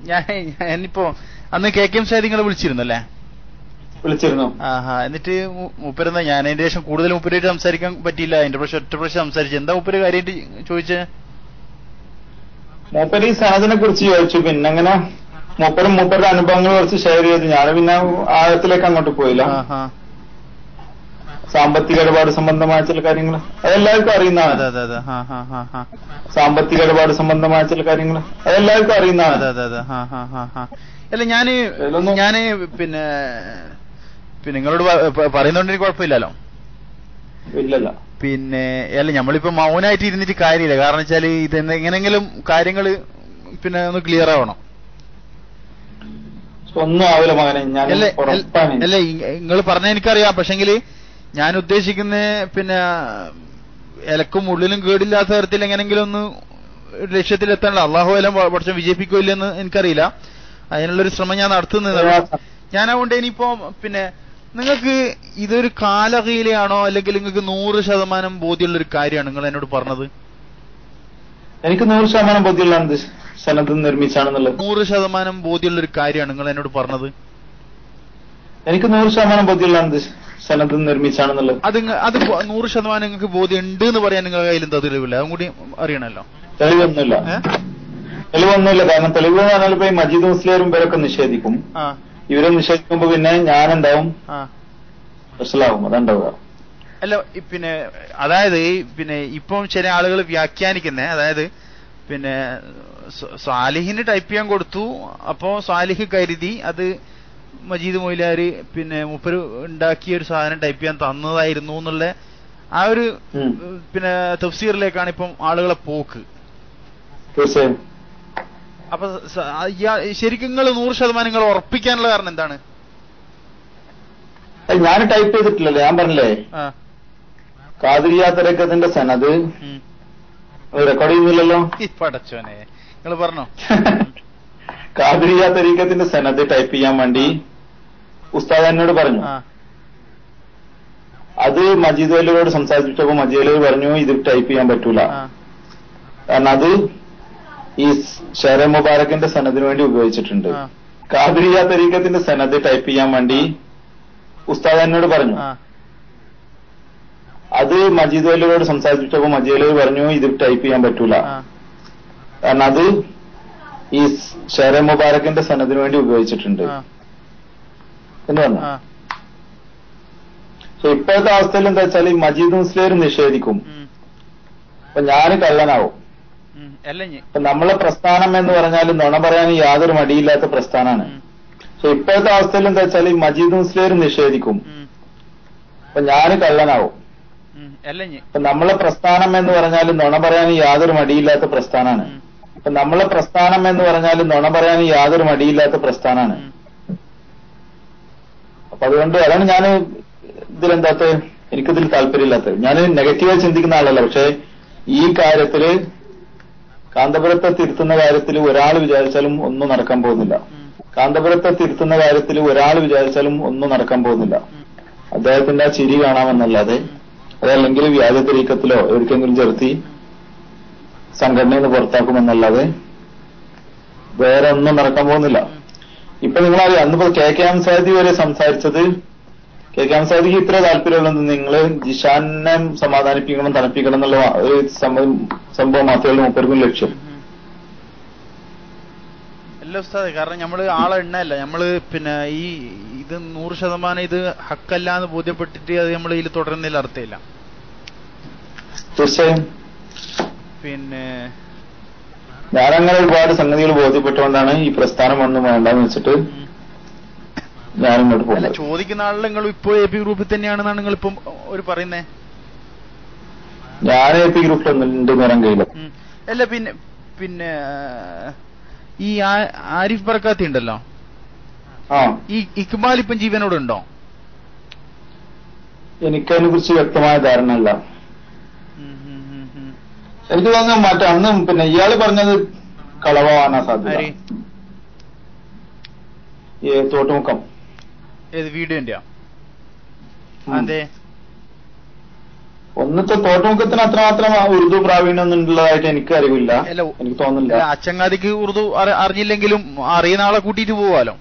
ഞാൻ ഞാനിപ്പോ അന്ന് കെ കെ എം സാദി നിങ്ങളെ വിളിച്ചിരുന്നല്ലേ വിളിച്ചിരുന്നു ആഹാ എന്നിട്ട് മു- മൂപ്പരെന്താ ഞാൻ അതിന്റെ ശേഷം കൂടുതൽ മൂപ്പരായിട്ട് സംസാരിക്കാൻ പറ്റിയില്ല അതിന്റെ പക്ഷെ ഒറ്റ പ്രാവശ്യം സംസാരിച്ചു എന്താ മൂപ്പര് കാര്യമായിട്ട് ചോദിച്ചേ മൂപ്പര് ഈ സനദിനെ കുറിച്ച് ചോദിച്ചു പിന്നെ അങ്ങനെ മൂപ്പരും മൂപ്പരുടെ അനുഭവങ്ങൾ കുറച്ച് ഷെയർ ചെയ്തു ഞാൻ പിന്നെ ആഴത്തിലേക്ക് അങ്ങോട്ട് പോയില്ല ആഹാ സാമ്പത്തിക ഇടപാട് സംബന്ധമായ ചില കാര്യങ്ങൾ അതെല്ലാവർക്കും അതെ അറിയുന്നതാണ് അതെ അതെ ഹാ ഹാ ഹാ ഹാ സാമ്പത്തിക ഇടപാട് സംബന്ധമായ ചില കാര്യങ്ങൾ അതെല്ലാവർക്കും അതെ അറിയുന്നതാണ് അതെ അതെ ഹാ ഹാ ഹാ ഹാ അല്ല ഞാന് ഇതിലൊന്നും- ഞാന് പിന്നെ പിന്നെ നിങ്ങളോട് പ- പ- പറയുന്നോണ്ട് എനിക്ക് കുഴപ്പമില്ലല്ലോ ഇല്ലല്ല പിന്നെ അല്ല നമ്മളിപ്പോ മൗനായിട്ട് ഇരുന്നിട്ട് കാര്യമില്ല കാരണം വെച്ചാല് ഇത് എന്ത് എങ്ങനെങ്കിലും കാര്യങ്ങള് പിന്നെ ഒന്ന് ക്ലിയർ ആവണം ഒന്നും ആവില്ല മകനെ ഞാൻ അല്ലേ ഉറപ്പാണ് അല്ല നിങ്ങൾ പറഞ്ഞ എനിക്കറിയാം പക്ഷെങ്കില് ഞാൻ ഉദ്ദേശിക്കുന്ന പിന്നെ ഇലക്കും ഉള്ളിലും കേടില്ലാത്ത തരത്തിൽ എങ്ങനെങ്കിലും ഒന്ന് ഒരു ലക്ഷ്യത്തിലെത്താനുള്ള അള്ളാഹു എല്ലാം പക്ഷെ വിജയിപ്പിക്കില്ലെന്ന് എനിക്കറിയില്ല അതിനുള്ളൊരു ശ്രമം ഞാൻ നടത്തുന്നതാണ് ഞാൻ അതുകൊണ്ട് ഇനിയിപ്പോ പിന്നെ നിങ്ങൾക്ക് ഇതൊരു കാലകയിലാണോ അല്ലെങ്കിൽ നിങ്ങൾക്ക് നൂറ് ശതമാനം ബോധ്യമുള്ള ഒരു കാര്യമാണ് നിങ്ങൾ എന്നോട് പറഞ്ഞത് എനിക്ക് നൂറ് ശതമാനം ബോധ്യമുള്ളതാണ് ഇത് സനത് നിർമ്മിച്ചാണെന്നുള്ളത് നൂറ് ശതമാനം ബോധ്യമുള്ള ഒരു കാര്യമാണ് നിങ്ങൾ എന്നോട് പറഞ്ഞത് എനിക്ക് നൂറ് ശതമാനം ബോധ്യമുള്ളതാണ് ഇത് സനത് നിർമ്മിച്ചാണെന്നുള്ളത് അത് ഇങ്ങ- അത് ബോ- നൂറ് ശതമാനം നിങ്ങൾക്ക് ബോധ്യം ഉണ്ട് എന്ന് പറയാൻ നിങ്ങളുടെ കയ്യിൽ എന്താ തെളിവില്ല അതും കൂടി അറിയണല്ലോ തെളിവൊന്നുമില്ല ഏ? തെളിവൊന്നുമില്ല കാരണം തെളിവ് എന്ന് പറഞ്ഞാൽ ഇപ്പൊ ഈ മജീദ് മുസ്ലിയാരും ഇവരൊക്കെ നിഷേധിക്കും ആ ഇവരെ നിഷേധിക്കുമ്പോ പിന്നെ ഞാൻ എന്താവും ആ സ്പെഷ്യലാവും അതുണ്ടാവുക അല്ല ഈ പിന്നെ അതായത് ഈ പിന്നെ ഇപ്പം ചില ആളുകൾ വ്യാഖ്യാനിക്കുന്നേ അതായത് പിന്നെ സ്വ- സ്വാലിഹിന് ടൈപ്പ് ചെയ്യാൻ കൊടുത്തു അപ്പോ സ്വാലിഹ് കരുതി അത് മജീദ് മൊയ്ലാര് പിന്നെ മുപ്പര് ഉണ്ടാക്കിയ ഒരു സാധനം ടൈപ്പ് ചെയ്യാൻ തന്നതായിരുന്നു എന്നുള്ള ആ ഒരു ഉം. പിന്നെ തഫ്സീറിലേക്കാണ് ഇപ്പം ആളുകളെ പോക്ക് തീർച്ചയായും അപ്പൊ സ- ആ ഇയാ- ശരിക്കും നിങ്ങൾ നൂറ് ശതമാനം നിങ്ങൾ ഉറപ്പിക്കാനുള്ള കാരണം എന്താണ് അത് ഞാൻ ടൈപ്പ് ചെയ്തിട്ടില്ലല്ലോ ഞാൻ പറഞ്ഞില്ലേ ആ കാതിരിയ തരക്കത്തിന്റെ സനത് ഉം. റെക്കോർഡ് ചെയ്യുന്നില്ലല്ലോ ഈ പടച്ചോനെ നിങ്ങൾ പറഞ്ഞോ കാതിരിയ തരീക്കത്തിന്റെ സനത് ടൈപ്പ് ചെയ്യാൻ വേണ്ടി ഉസ്താദ് എന്നോട് പറഞ്ഞു ആ അത് മജീദ് അലിയോട് സംസാരിച്ചപ്പോ മജീദ് അലി പറഞ്ഞു ഇത് ടൈപ്പ് ചെയ്യാൻ പറ്റൂല ആ കാരണം അത് ഈ ഷെറ മുബാറക്കിന്റെ സനദിന് വേണ്ടി ഉപയോഗിച്ചിട്ടുണ്ട് ആ കാതിരിയ തരീക്കത്തിന്റെ സനത് ടൈപ്പ് ചെയ്യാൻ വേണ്ടി ഉസ്താദ് എന്നോട് പറഞ്ഞു ആ അത് മജീദ് അലിയോട് സംസാരിച്ചപ്പോ മജീദ് അലി പറഞ്ഞു ഇത് ടൈപ്പ് ചെയ്യാൻ പറ്റൂല ആ കാരണം അത് ഈ ഷെറ മുബാറക്കിന്റെ സനദിന് വേണ്ടി ഉപയോഗിച്ചിട്ടുണ്ട് ആ എന്ന് പറഞ്ഞു ആ പക്ഷെ ഇപ്പോഴത്തെ അവസ്ഥയിൽ എന്താ വെച്ചാൽ ഈ മജീദ് മുസ്ലിം നിഷേധിക്കും ഉം, അപ്പൊ ഞാൻ കള്ളനാവും ഉം. അല്ല ഞ- അപ്പൊ നമ്മളെ പ്രസ്ഥാനം എന്ന് പറഞ്ഞാൽ നുണ പറയാൻ യാതൊരു മടിയില്ലാത്ത പ്രസ്ഥാനമാണ് ഉം, പക്ഷെ ഇപ്പോഴത്തെ അവസ്ഥയിൽ എന്താ വെച്ചാൽ ഈ മജീദ് മുസ്ലിം നിഷേധിക്കും ഉം, അപ്പൊ ഞാൻ കള്ളനാവും ഉം. അല്ല ഞ- അപ്പൊ നമ്മളെ പ്രസ്ഥാനം എന്ന് പറഞ്ഞാൽ നുണ പറയാൻ യാതൊരു മടിയില്ലാത്ത പ്രസ്ഥാനമാണ് ഉം, അപ്പൊ നമ്മളെ പ്രസ്ഥാനം എന്ന് പറഞ്ഞാൽ നുണ പറയാൻ യാതൊരു മടിയില്ലാത്ത പ്രസ്ഥാനമാണ് ഉം. അപ്പൊ അതുകൊണ്ട് അതാണ് ഞാൻ ഇതിലെന്താത്ത എനിക്കിതിൽ താല്പര്യമില്ലാത്തത് ഞാൻ നെഗറ്റീവായി ചിന്തിക്കുന്ന ആളല്ല പക്ഷെ ഈ കാര്യത്തില് കാന്തപുരത്തെ തിരുത്തുന്ന കാര്യത്തിൽ ഒരാൾ വിചാരിച്ചാലും ഒന്നും നടക്കാൻ പോകുന്നില്ല ഉം, കാന്തപുരത്തെ തിരുത്തുന്ന കാര്യത്തിൽ ഒരാൾ വിചാരിച്ചാലും ഒന്നും നടക്കാൻ പോകുന്നില്ല ഉം. അദ്ദേഹത്തിന്റെ ആ ചിരി കാണാമെന്നല്ലാതെ അതല്ലെങ്കിൽ വ്യാജ തരീക്കത്തിലോ എവിടേക്കെങ്കിലും ചെറുത്തി സംഘടനയിൽ നിന്ന് പുറത്താക്കുമെന്നല്ലാതെ വേറെ ഒന്നും നടക്കാൻ പോകുന്നില്ല ഇപ്പൊ നിങ്ങളറിയാം അന്നിപ്പോ കെ കെ അംസാദി വരെ സംസാരിച്ചത് കെ കെ അംസാദിക്ക് ഇത്ര താല്പര്യമുള്ളത് നിങ്ങൾ ജിഷാനെ സമാധാനിപ്പിക്കണം തണുപ്പിക്കണം എന്നുള്ള ഒരു സംഭവം സംഭവം മാത്രമേ ഉള്ളൂ മുപ്പർക്കും ലക്ഷ്യം ഉം. അല്ല ഉസ്താദ് കാരണം നമ്മള് ആളെ എണ്ണല്ല നമ്മള് പിന്നെ ഈ ഇത് നൂറ് ശതമാനം ഇത് ഹക്കല്ല എന്ന് ബോധ്യപ്പെട്ടിട്ട് അത് നമ്മൾ ഇതിൽ തുടരുന്നതിൽ അർത്ഥമില്ല തീർച്ചയായും പിന്നെ ഞാനങ്ങനെ ഒരുപാട് സംഗതികൾ ബോധ്യപ്പെട്ടുകൊണ്ടാണ് ഈ പ്രസ്ഥാനം ഒന്നും വേണ്ടെന്ന് വെച്ചിട്ട് ഉം. ഞാൻ ഇങ്ങോട്ട് അല്ല പോകുന്നത് ചോദിക്കുന്ന ആളിൽ നിങ്ങൾ ഇപ്പോ എ പി ഗ്രൂപ്പിൽ തന്നെയാണെന്നാണ് നിങ്ങൾ ഇപ്പം ഒരു പറയുന്നേ ഞാൻ എ പി ഗ്രൂപ്പിലൊന്നും ഉണ്ടെന്ന് പറയാൻ കഴിയില്ല ഉം. അല്ല പിന്നെ പിന്നെ ഈ ആ- ആരിഫ് ബർക്കാത്തി ഉണ്ടല്ലോ ആ ഈ ഇക്ബാൽ ഇപ്പം ജീവനോടുണ്ടോ എനിക്കതിനെ കുറിച്ച് വ്യക്തമായ ധാരണ ഇല്ല ഉം, ഉം, ഉം, ഉം. എനിക്ക് തോന്നുന്നു മറ്റേ അന്ന് പിന്നെ ഇയാള് പറഞ്ഞത് കളവാനാ സാധ്യത ആര്? ഈ തോട്ടുമുക്കം ഏത് വീഡിയോന്റെ ഉം. അതെ ഒന്നത്തെ തോട്ടുമുഖത്തിന് അത്രമാത്രം ആ ഉറുദു പ്രാവീണ്യം എന്നുള്ളതായിട്ട് എനിക്ക് അറിവില്ല അല്ല, എനിക്ക് തോന്നുന്നില്ല അല്ല, അച്ചങ്ങാതിക്ക് ഉറുദു അറി- അറിഞ്ഞില്ലെങ്കിലും അറിയുന്ന ആളെ കൂട്ടിയിട്ട് പോവാലോ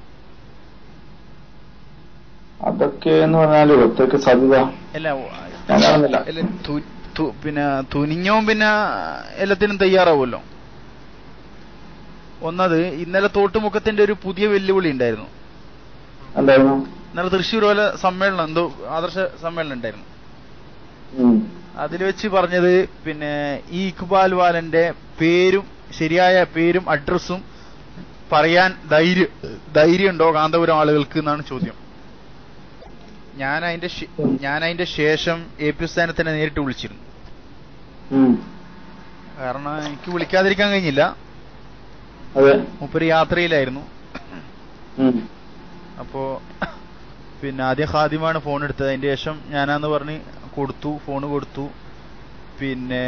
അതൊക്കെ എന്ന് പറഞ്ഞാൽ ഒറ്റയ്ക്ക് സാധ്യത അല്ല ഞാൻ കാണുന്നില്ല അല്ല തു- തു- പിന്നെ തുനിഞ്ഞവും പിന്നെ എല്ലാത്തിനും തയ്യാറാവുമല്ലോ ഒന്നത് ഇന്നലെ തോട്ടുമുഖത്തിന്റെ ഒരു പുതിയ വെല്ലുവിളി ഉണ്ടായിരുന്നു എന്തായിരുന്നു ഇന്നലെ തൃശ്ശൂർ പോലെ സമ്മേളനം എന്തോ ആദർശ സമ്മേളനം ഉണ്ടായിരുന്നു ഉം. അതിൽ വെച്ച് പറഞ്ഞത് പിന്നെ ഈ ഇക്ബാൽ വാലന്റെ പേരും ശരിയായ പേരും അഡ്രസ്സും പറയാൻ ധൈര്യ ധൈര്യമുണ്ടോ കാന്തപുരം ആളുകൾക്ക് എന്നാണ് ചോദ്യം ഞാൻ അതിന്റെ ശേ- ഞാൻ അതിന്റെ ശേഷം എ പി സ്ഥാനത്തിനെ നേരിട്ട് വിളിച്ചിരുന്നു ഉം. കാരണം എനിക്ക് വിളിക്കാതിരിക്കാൻ കഴിഞ്ഞില്ല അതെ മുപ്പര് യാത്രയിലായിരുന്നു ഉം. അപ്പോ പിന്നെ ആദ്യം ഖാദിമാണ് ഫോൺ എടുത്തത് അതിന്റെ ശേഷം ഞാനാന്ന് പറഞ്ഞ് കൊടുത്തു ഫോൺ കൊടുത്തു പിന്നെ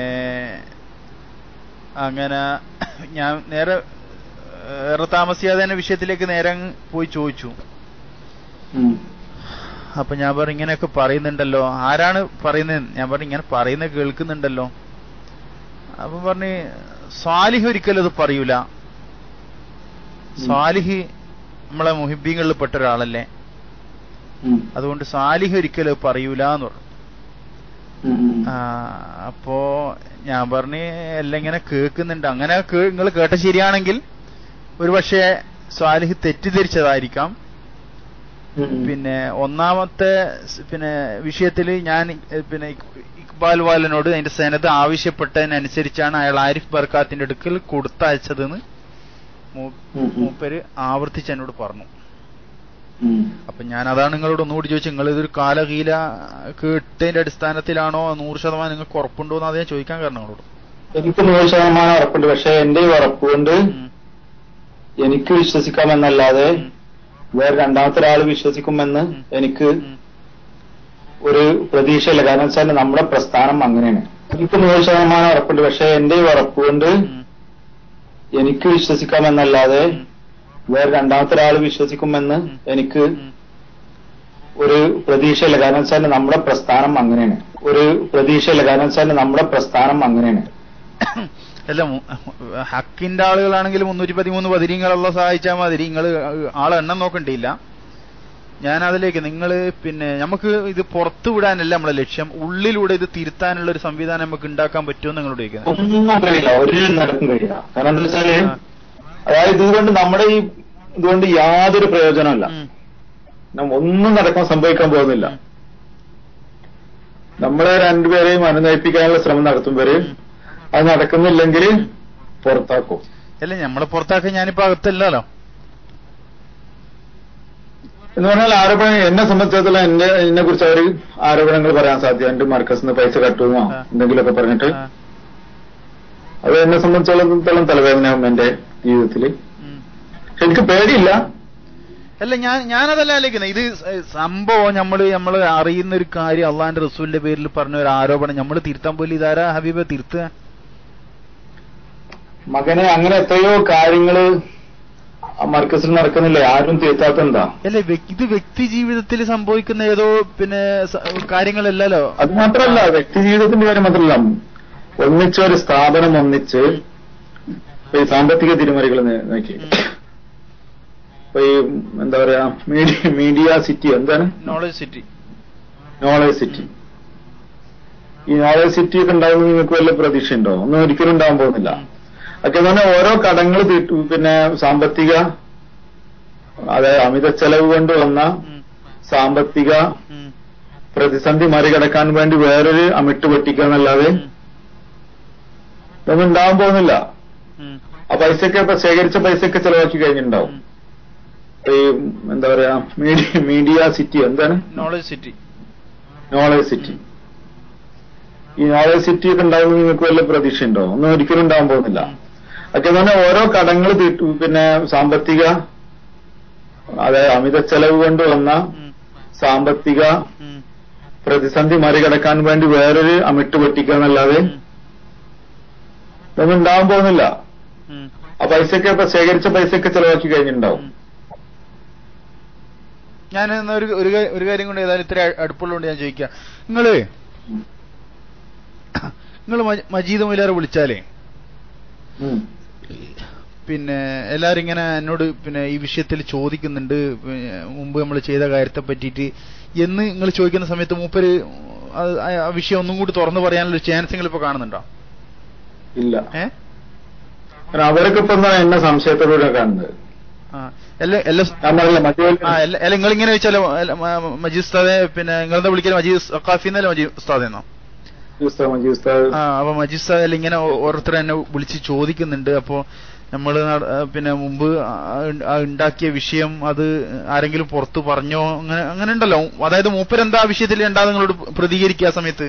അങ്ങനെ ഞാൻ നേരെ ഏറെ താമസിയാതെ തന്നെ വിഷയത്തിലേക്ക് നേരെ അങ്ങ് പോയി ചോദിച്ചു ഉം. അപ്പൊ ഞാൻ പറഞ്ഞു ഇങ്ങനെയൊക്കെ പറയുന്നുണ്ടല്ലോ ആരാണ് പറയുന്നത് ഞാൻ പറഞ്ഞു ഇങ്ങനെ പറയുന്നത് കേൾക്കുന്നുണ്ടല്ലോ അപ്പൊ പറഞ്ഞ് സ്വാലിഹ് ഒരിക്കലും അത് പറയൂല സ്വാലിഹ് നമ്മളെ മുഹിബീങ്ങളിൽ പെട്ട ഒരാളല്ലേ ഉം. അതുകൊണ്ട് സാലിഹ് ഒരിക്കലും അത് പറയൂല എന്ന് പറഞ്ഞു ഉം. ഉം. ആ, അപ്പോ ഞാൻ പറഞ്ഞ് എല്ലാം ഇങ്ങനെ കേൾക്കുന്നുണ്ട് അങ്ങനെ നിങ്ങൾ കേട്ട ശരിയാണെങ്കിൽ ഒരുപക്ഷെ സ്വാലിഹ് തെറ്റിദ്ധരിച്ചതായിരിക്കാം ഉം. ഉം. പിന്നെ ഒന്നാമത്തെ സ് പിന്നെ വിഷയത്തിൽ ഞാൻ എ, പിന്നെ ഇക്- ഇക്ബാൽ വാലനോട് അതിന്റെ സനത് ആവശ്യപ്പെട്ടതിനനുസരിച്ചാണ് അയാൾ ആരിഫ് ബർക്കാത്തിന്റെ അടുക്കൽ കൊടുത്തയച്ചതെന്ന് മൂ- ഉം. ഉം. മൂപ്പര് ആവർത്തിച്ച് എന്നോട് പറഞ്ഞു ഉം. അപ്പൊ ഞാൻ അതാണ് നിങ്ങളോട് ഒന്നുകൂടി ചോദിച്ചു നിങ്ങൾ ഇതൊരു കാലകീല കേട്ടതിന്റെ അടിസ്ഥാനത്തിലാണോ നൂറ് ശതമാനം നിങ്ങൾക്ക് ഉറപ്പുണ്ടോ എന്ന് അത് ഞാൻ ചോദിക്കാൻ കാരണം നിങ്ങളോട് എനിക്ക് നൂറ് ശതമാനം ഉറപ്പുണ്ട് പക്ഷെ എന്റെ ഈ ഉറപ്പ് കൊണ്ട് ഉം. എനിക്ക് വിശ്വസിക്കാമെന്നല്ലാതെ ഉം. വേറെ രണ്ടാമത്തെ ഒരാൾ വിശ്വസിക്കുമെന്ന് ഉം. എനിക്ക് ഉം. ഒരു പ്രതീക്ഷയില്ല കാരണം വെച്ചാൽ നമ്മുടെ പ്രസ്ഥാനം അങ്ങനെയാണ് എനിക്ക് നൂറ് ശതമാനം ഉറപ്പുണ്ട് പക്ഷെ എന്റെ ഈ ഉറപ്പ് കൊണ്ട് ഉം. എനിക്ക് വിശ്വസിക്കാമെന്നല്ലാതെ ഉം. വേറെ രണ്ടാമത്തെ ഒരാൾ വിശ്വസിക്കുമെന്ന് ഉം. എനിക്ക് ഉം. ഒരു പ്രതീക്ഷയില്ല കാരണം വെച്ചാൽ നമ്മുടെ പ്രസ്ഥാനം അങ്ങനെയാണ് ഒരു പ്രതീക്ഷയില്ല കാരണം വെച്ചാൽ നമ്മുടെ പ്രസ്ഥാനം അങ്ങനെയാണ് അല്ല മു- ഹക്കിന്റെ ആളുകളാണെങ്കിൽ മുന്നൂറ്റി പതിമൂന്ന് പതിരീങ്ങളുള്ള സഹായിച്ചാൽ മാതിരി നിങ്ങൾ ആളെ എണ്ണം നോക്കണ്ടില്ല ഞാൻ അതിലേക്ക് നിങ്ങൾ പിന്നെ നമുക്ക് ഇത് പുറത്തു വിടാനല്ല നമ്മളെ ലക്ഷ്യം ഉള്ളിലൂടെ ഇത് തിരുത്താനുള്ള ഒരു സംവിധാനം നമുക്ക് ഉണ്ടാക്കാൻ പറ്റുമെന്ന് നിങ്ങളോട് ചോദിക്കുന്നത് ഒന്നും കഴിയില്ല ഒരു നിരക്കും കഴിയില്ല കാരണം എന്താ വെച്ചാല് ആ. അതായത് ഇതുകൊണ്ട് നമ്മുടെ ഈ ഇതുകൊണ്ട് യാതൊരു പ്രയോജനമല്ല ഉം. നം- ഒന്നും നടക്കാൻ സംഭവിക്കാൻ പോകുന്നില്ല നമ്മളെ രണ്ടുപേരെയും അനുനയിപ്പിക്കാനുള്ള ശ്രമം നടത്തുമ്പോര് അത് നടക്കുന്നില്ലെങ്കിൽ പുറത്താക്കും അല്ല നമ്മളെ പുറത്താക്കാൻ ഞാനിപ്പോ അകത്തല്ലല്ലോ എന്ന് പറഞ്ഞാൽ ആരോപണം എന്നെ സംബന്ധിച്ചിടത്തോളം എന്റെ എന്നെ കുറിച്ച് അവര് ആരോപണങ്ങൾ പറയാൻ സാധ്യത എന്റെ മർക്കസിന് പൈസ കട്ടുന്നോ ആ. എന്തെങ്കിലുമൊക്കെ പറഞ്ഞിട്ട് ആ. അത് എന്നെ സംബന്ധിച്ചിടത്തോളം തലവേദനയാവും എന്റെ ജീവിതത്തിൽ ഉം. പക്ഷെ എനിക്ക് പേടിയില്ല അല്ല ഞാൻ ഞാനതല്ല ആലോചിക്കുന്നത് ഇത് സ- സംഭവം നമ്മള് നമ്മള് അറിയുന്ന ഒരു കാര്യം അള്ളാന്റെ റസൂലിന്റെ പേരിൽ പറഞ്ഞ ഒരു ആരോപണം നമ്മൾ തിരുത്താൻ പോലും ഇതാരാ ഹബീബ തിരുത്തുക മകനെ അങ്ങനെ എത്രയോ കാര്യങ്ങള് ആ മർക്കസിൽ നടക്കുന്നില്ലേ ആരും തീർത്താത്ത എന്താ അല്ലെ വ്യക്- ഇത് വ്യക്തി ജീവിതത്തിൽ സംഭവിക്കുന്ന ഏതോ പിന്നെ സ- കാര്യങ്ങളല്ലല്ലോ അത് മാത്രമല്ല വ്യക്തി ജീവിതത്തിന്റെ കാര്യം മാത്രമല്ല ഒന്നിച്ച ഒരു സ്ഥാപനം ഒന്നിച്ച് ഇപ്പൊ ഈ സാമ്പത്തിക തിരിമറികൾ നേ- നോക്കി ഉം. ഇപ്പൊ ഈ എന്താ പറയാ മീഡിയ മീഡിയ സിറ്റി എന്താണ് നോളജ് സിറ്റി നോളജ് സിറ്റി ഈ നോളജ് സിറ്റി ഒക്കെ ഉണ്ടാകുമ്പോൾ നിങ്ങൾക്ക് വല്ല പ്രതീക്ഷയുണ്ടോ ഒന്നും ഒരിക്കലും ഉണ്ടാകാൻ പോകുന്നില്ല ഒക്കെ തന്നെ ഓരോ കടങ്ങൾ തീട്ടു പിന്നെ സാമ്പത്തിക അതായത് അമിത ചെലവ് കൊണ്ട് വന്ന സാമ്പത്തിക പ്രതിസന്ധി മറികടക്കാൻ വേണ്ടി വേറൊരു അമിട്ട് പൊട്ടിക്കുക എന്നല്ലാതെ ഇതൊന്നും ഉണ്ടാവാൻ പോകുന്നില്ല ആ പൈസയൊക്കെ ഇപ്പൊ ശേഖരിച്ച പൈസയൊക്കെ ചെലവാക്കി കഴിഞ്ഞിട്ടുണ്ടാവും ഇപ്പൊ ഈ എന്താ പറയാ മീഡിയ മീഡിയ സിറ്റി എന്താണ് നോളജ് സിറ്റി നോളജ് സിറ്റി ഈ നോളജ് സിറ്റി ഒക്കെ ഉണ്ടാകുമ്പോൾ നിങ്ങൾക്ക് വല്ല പ്രതീക്ഷയുണ്ടോ ഒന്നും ഒരിക്കലും ഉണ്ടാകാൻ പോകുന്നില്ല ഒക്കെ തന്നെ ഓരോ കടങ്ങൾ തീട്ടു പിന്നെ സാമ്പത്തിക അതായത് അമിത ചെലവ് കൊണ്ട് വന്ന സാമ്പത്തിക പ്രതിസന്ധി മറികടക്കാൻ വേണ്ടി വേറൊരു അമിട്ട് പൊട്ടിക്കുക എന്നല്ലാതെ ഇതൊന്നും ഉണ്ടാവാൻ പോകുന്നില്ല ആ പൈസയൊക്കെ ഇപ്പൊ ശേഖരിച്ച പൈസയൊക്കെ ചെലവാക്കി കഴിഞ്ഞിട്ടുണ്ടാവും ഞാൻ എന്നാ ഒരു ഒരു കാ- ഒരു കാര്യം കൊണ്ട് ഏതായാലും ഇത്ര അടുപ്പുള്ളതുകൊണ്ട് ഞാൻ ചോദിക്കാം നിങ്ങള് നിങ്ങൾ മജീദ് മൊയിലാറെ വിളിച്ചാലേ ഉം. പിന്നെ എല്ലാരും ഇങ്ങനെ എന്നോട് പിന്നെ ഈ വിഷയത്തിൽ ചോദിക്കുന്നുണ്ട് പിന്നെ മുമ്പ് നമ്മൾ ചെയ്ത കാര്യത്തെ പറ്റിയിട്ട് എന്ന് നിങ്ങൾ ചോദിക്കുന്ന സമയത്ത് മൂപ്പര് അത് ആ വിഷയം ഒന്നും കൂടി തുറന്നു പറയാനുള്ള ചാൻസ് നിങ്ങൾ ഇപ്പൊ കാണുന്നുണ്ടോ ഇല്ല ഏ കാരണം അവരൊക്കെ ഇപ്പൊ എന്താ എന്നെ സംശയത്തോടെ കാണുന്നത് ആ എല്ലാ എല്ലാ ഞാൻ പറഞ്ഞില്ല മറ്റേ ആ അല്ല അല്ല നിങ്ങൾ ഇങ്ങനെ വെച്ചാലോ അല്ല, മ- മജീദ് ഉസ്താദെ പിന്നെ നിങ്ങളെന്താ വിളിക്കല് മജീദ് ഖാഫി എന്നല്ലേ മജീദ് ഉസ്താദ് എന്നോ ഉസ്താദ് മജീദ് ഉസ്താദ് ആ അപ്പൊ മജീദ് ഉസ്താദ് അല്ല ഇങ്ങനെ ഓ- ഓരോരുത്തർ എന്നെ വിളിച്ച് ചോദിക്കുന്നുണ്ട് അപ്പോ നമ്മൾ പിന്നെ മുമ്പ് ആ ഉണ്ട- ആ ഉണ്ടാക്കിയ വിഷയം അത് ആരെങ്കിലും പുറത്ത് പറഞ്ഞോ അങ്ങനെ അങ്ങനെ ഉണ്ടല്ലോ അതായത് മൂപ്പരെന്താ ആ വിഷയത്തിൽ ഉണ്ടാ നിങ്ങളോട് പ്രതികരിക്കുക ആ സമയത്ത്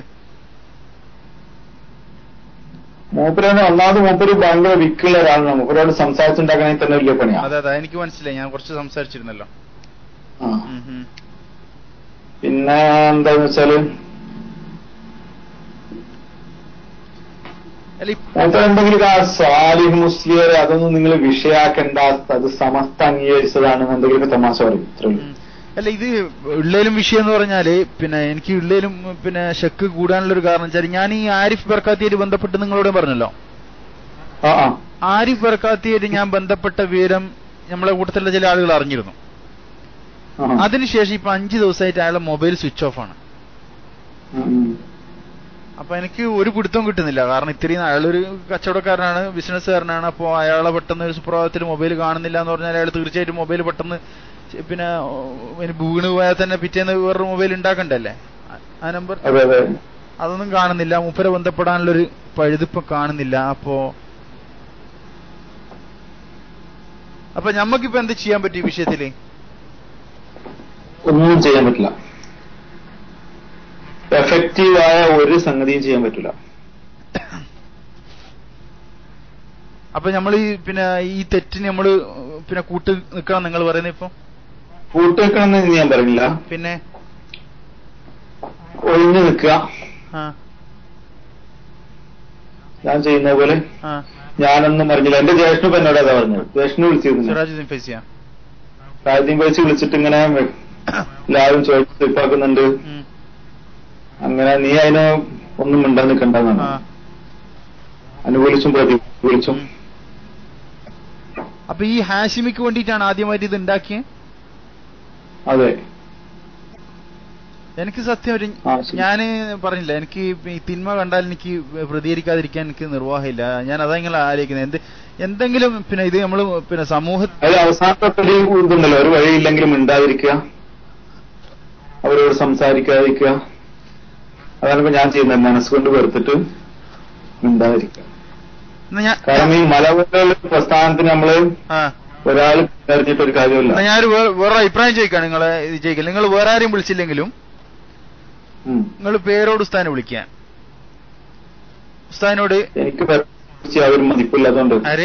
മൂപ്പരാണ് ഒന്നാമത് മൂപ്പര് ഭയങ്കര വിക്കുള്ള ഒരാളാണ് മൂപ്പരോട് സംസാരിച്ചുണ്ടാക്കണമെങ്കിൽ തന്നെ വലിയ പണിയാ അതെ അതെ എനിക്ക് മനസ്സിലായി ഞാൻ കുറച്ച് സംസാരിച്ചിരുന്നല്ലോ ആ. ഉം, ഉം. പിന്നെ എന്താന്ന് വെച്ചാല് അല്ല ഈ മൂപ്പർ എന്തെങ്കിലും ആ സ്വാലിഹ് മുസ്ലിയർ അതൊന്നും നിങ്ങൾ വിഷയാക്കണ്ട അത് സമസ്ത അംഗീകരിച്ചതാണ് എന്തെങ്കിലും തമാശ പറയും ഇത്രേ ഉള്ളൂ. ഉം. അല്ല ഇത് ഉള്ളേലും വിഷയം എന്ന് പറഞ്ഞാല് പിന്നെ എനിക്ക് ഉള്ളേലും പിന്നെ ഷെക്ക് കൂടാനുള്ള ഒരു കാരണം വെച്ചാൽ ഞാൻ ഈ ആരിഫ് ബർക്കാത്തിയായിട്ട് ബന്ധപ്പെട്ട് നിങ്ങളോട് പറഞ്ഞല്ലോ ആ ആ ആരിഫ് ബർക്കാത്തിയായിട്ട് ഞാൻ ബന്ധപ്പെട്ട വിവരം നമ്മളെ കൂട്ടത്തിലുള്ള ചില ആളുകൾ അറിഞ്ഞിരുന്നു ആ. അതിനുശേഷം ഇപ്പൊ അഞ്ചു ദിവസമായിട്ട് അയാളുടെ മൊബൈൽ സ്വിച്ച് ഓഫ് ആണ് ഉം, ഉം. അപ്പൊ എനിക്ക് ഒരു പിടുത്തവും കിട്ടുന്നില്ല കാരണം ഇത്രയും അയാളൊരു കച്ചവടക്കാരനാണ് ബിസിനസ്സുകാരനാണ് അപ്പോൾ അയാളെ പെട്ടെന്ന് ഒരു സുപ്രഭാതത്തിൽ മൊബൈൽ കാണുന്നില്ല എന്ന് പറഞ്ഞാൽ അയാൾ തീർച്ചയായിട്ടും മൊബൈൽ പെട്ടെന്ന് ചെ- പിന്നെ ഓ, ഇനി വീണ് പോയാൽ തന്നെ പിറ്റേന്ന് വേറൊരു മൊബൈൽ ഉണ്ടാക്കണ്ടല്ലേ ആ- ആ നമ്പർ അതെ അതെ അതൊന്നും കാണുന്നില്ല മുപ്പരെ ബന്ധപ്പെടാനുള്ളൊരു പഴുതിപ്പം കാണുന്നില്ല അപ്പോ അപ്പൊ ഞമ്മക്കിപ്പോ എന്ത് ചെയ്യാൻ പറ്റും ഈ വിഷയത്തില് ഒന്നും ചെയ്യാൻ പറ്റില്ല എഫക്റ്റീവായ ഒരു സംഗതിയും ചെയ്യാൻ പറ്റില്ല അപ്പൊ നമ്മൾ ഈ പിന്നെ ഈ തെറ്റിന് നമ്മള് പിന്നെ കൂട്ട് നിൽക്കണം നിങ്ങൾ പറയുന്നത് ഇപ്പൊ കൂട്ടുവെക്കണമെന്ന് ഞാൻ പറയുന്നില്ല പിന്നെ ഒഴിഞ്ഞു നിൽക്കുക ആ ഞാൻ ചെയ്യുന്ന പോലെ ആ ഞാനൊന്നും പറഞ്ഞില്ല എന്റെ ജ്യേഷ്ഠൻ ഇപ്പൊ എന്നോട് അതാ പറഞ്ഞത് ജ്യേഷ്ഠന് വിളിച്ചിരുന്നു സിറാജുദ്ദീൻ ഫൈസിയ ആദ്യം പൈസ വിളിച്ചിട്ട് ഇങ്ങനെ എല്ലാവരും ചോദിച്ചു തീർപ്പാക്കുന്നുണ്ട് ഉം. അങ്ങനെ നീ അതിന് ഒന്നും മിണ്ടാൻ നിൽക്കണ്ടെന്നാണ് ആ അനുകൂലിച്ചും പ്രതികൂലിച്ചും ഉം. അപ്പൊ ഈ ഹാഷിമിക്ക് വേണ്ടിയിട്ടാണ് ആദ്യമായിട്ട് ഇത് ഉണ്ടാക്കിയത് അതെ എനിക്ക് സത്യം ഒരു ആ, ശരി. ഞാന് പറഞ്ഞില്ല എനിക്ക് ഈ തിന്മ കണ്ടാൽ എനിക്ക് പ്രതികരിക്കാതിരിക്കാൻ എനിക്ക് നിർവാഹമില്ല ഞാൻ അതാ നിങ്ങൾ ആലോചിക്കുന്നത് എന്ത് എന്തെങ്കിലും പിന്നെ ഇത് നമ്മൾ പിന്നെ സമൂഹ അതിൽ അവസാനത്തെ ഒരു ഇതുണ്ടല്ലോ ഒരു വഴിയില്ലെങ്കിലും മിണ്ടാതിരിക്കുക അവരോട് സംസാരിക്കാതിരിക്കുക അതാണ് ഇപ്പൊ ഞാൻ ചെയ്യുന്നത് മനസ്സുകൊണ്ട് വെറുത്തിട്ട് മിണ്ടാതിരിക്കുക എന്നാ ഞാൻ കാരണം ഈ മല പോലുള്ള പ്രസ്ഥാനത്തിന് നമ്മള് ആ ഒരാൾ അറിഞ്ഞിട്ട് ഒരു കാര്യമില്ല എന്നാ ഞാനൊരു വേ- വേറെ അഭിപ്രായം ചോദിക്കാണ് നിങ്ങളെ ഇത് ചോദിക്കല് നിങ്ങൾ വേറെ ആരെയും വിളിച്ചില്ലെങ്കിലും ഉം. നിങ്ങൾ പേരോട് ഉസ്താനെ വിളിക്കാൻ ഉസ്താനോട് എനിക്ക് കുറിച്ച് യാതൊരു മതിപ്പില്ലാത്തതുകൊണ്ട് ആരെ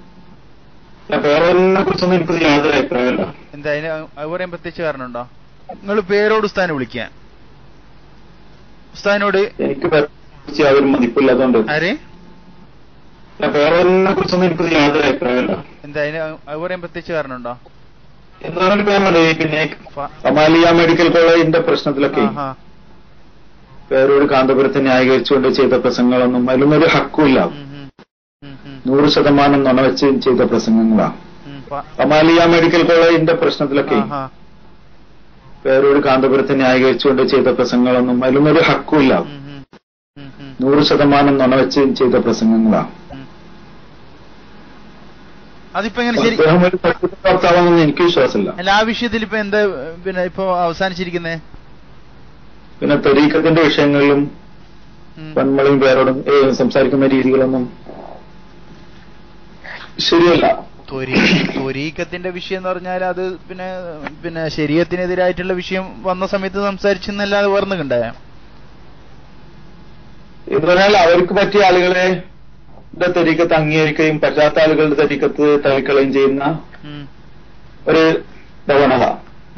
പേരനെ കുറിച്ചൊന്നും എനിക്ക് യാതൊരു അഭിപ്രായമല്ല എന്താ അതിന് അത് പറയാൻ പ്രത്യേകിച്ച് കാരണമുണ്ടോ നിങ്ങൾ പേരോട് ഉസ്താനെ വിളിക്കാൻ ഉസ്താനോട് എനിക്ക് കുറിച്ച് യാതൊരു മതിപ്പില്ലാത്തതുകൊണ്ട് ആരെ പേരനെ കുറിച്ചൊന്നും എനിക്ക് യാതൊരു അഭിപ്രായമല്ല എന്താ അതിന് അത് പറയാൻ പ്രത്യേകിച്ച് കാരണമുണ്ടോ എന്താണ് പേരുണ്ട് പിന്നെ ഫ- കമാലിയ മെഡിക്കൽ കോളേജിന്റെ പ്രശ്നത്തിലൊക്കെ ആഹാ. പേരോട് കാന്തപുരത്തെ ന്യായീകരിച്ചുകൊണ്ട് ചെയ്ത പ്രസംഗങ്ങളൊന്നും അതിലൊന്നും ഒരു ഹക്കുമില്ല ഉം, ഉം. ഉം, ഉം. നൂറ് ശതമാനം നുണവെച്ച് ചെയ്ത പ്രസംഗങ്ങളാ ഉം. ഫ- കമാലിയ മെഡിക്കൽ കോളേജിന്റെ പ്രശ്നത്തിലൊക്കെ ആഹാ. പേരോട് കാന്തപുരത്തെ ന്യായീകരിച്ചുകൊണ്ട് ചെയ്ത പ്രസംഗങ്ങളൊന്നും അതിലൊന്നും ഒരു ഹക്കുമില്ല ഉം, ഉം. ഉം, ഉം. നൂറ് ശതമാനം നുണവെച്ച് ചെയ്ത പ്രസംഗങ്ങളാ ഉം. അതിപ്പോ എങ്ങനെ ശരി അദ്ദേഹം ഒരു ഭർത്താവാണെന്ന് എനിക്ക് വിശ്വാസമില്ല അല്ല ആ വിഷയത്തിൽ ഇപ്പൊ എന്താ പിന്നെ ഇപ്പൊ അവസാനിച്ചിരിക്കുന്നേ പിന്നെ തെരീക്കത്തിന്റെ വിഷയങ്ങളിലും ഉം. വന്മളയും പേരോടും ഏ, സംസാരിക്കുന്ന രീതികളൊന്നും ശരിയല്ല ത്വരീ- ത്വരീക്കത്തിന്റെ വിഷയം എന്ന് പറഞ്ഞാൽ അത് പിന്നെ പിന്നെ ശരീരത്തിനെതിരായിട്ടുള്ള വിഷയം വന്ന സമയത്ത് സംസാരിച്ചെന്നല്ലാതെ വേർന്നുണ്ടായ എന്ന് പറഞ്ഞാൽ അവർക്ക് പറ്റിയ ആളുകളെ ടെ തെരീക്കത്ത് അംഗീകരിക്കുകയും പറ്റാത്ത ആളുകളുടെ തെരീക്കത്ത് തള്ളിക്കളയും ചെയ്യുന്ന ഒരു പ്രവണത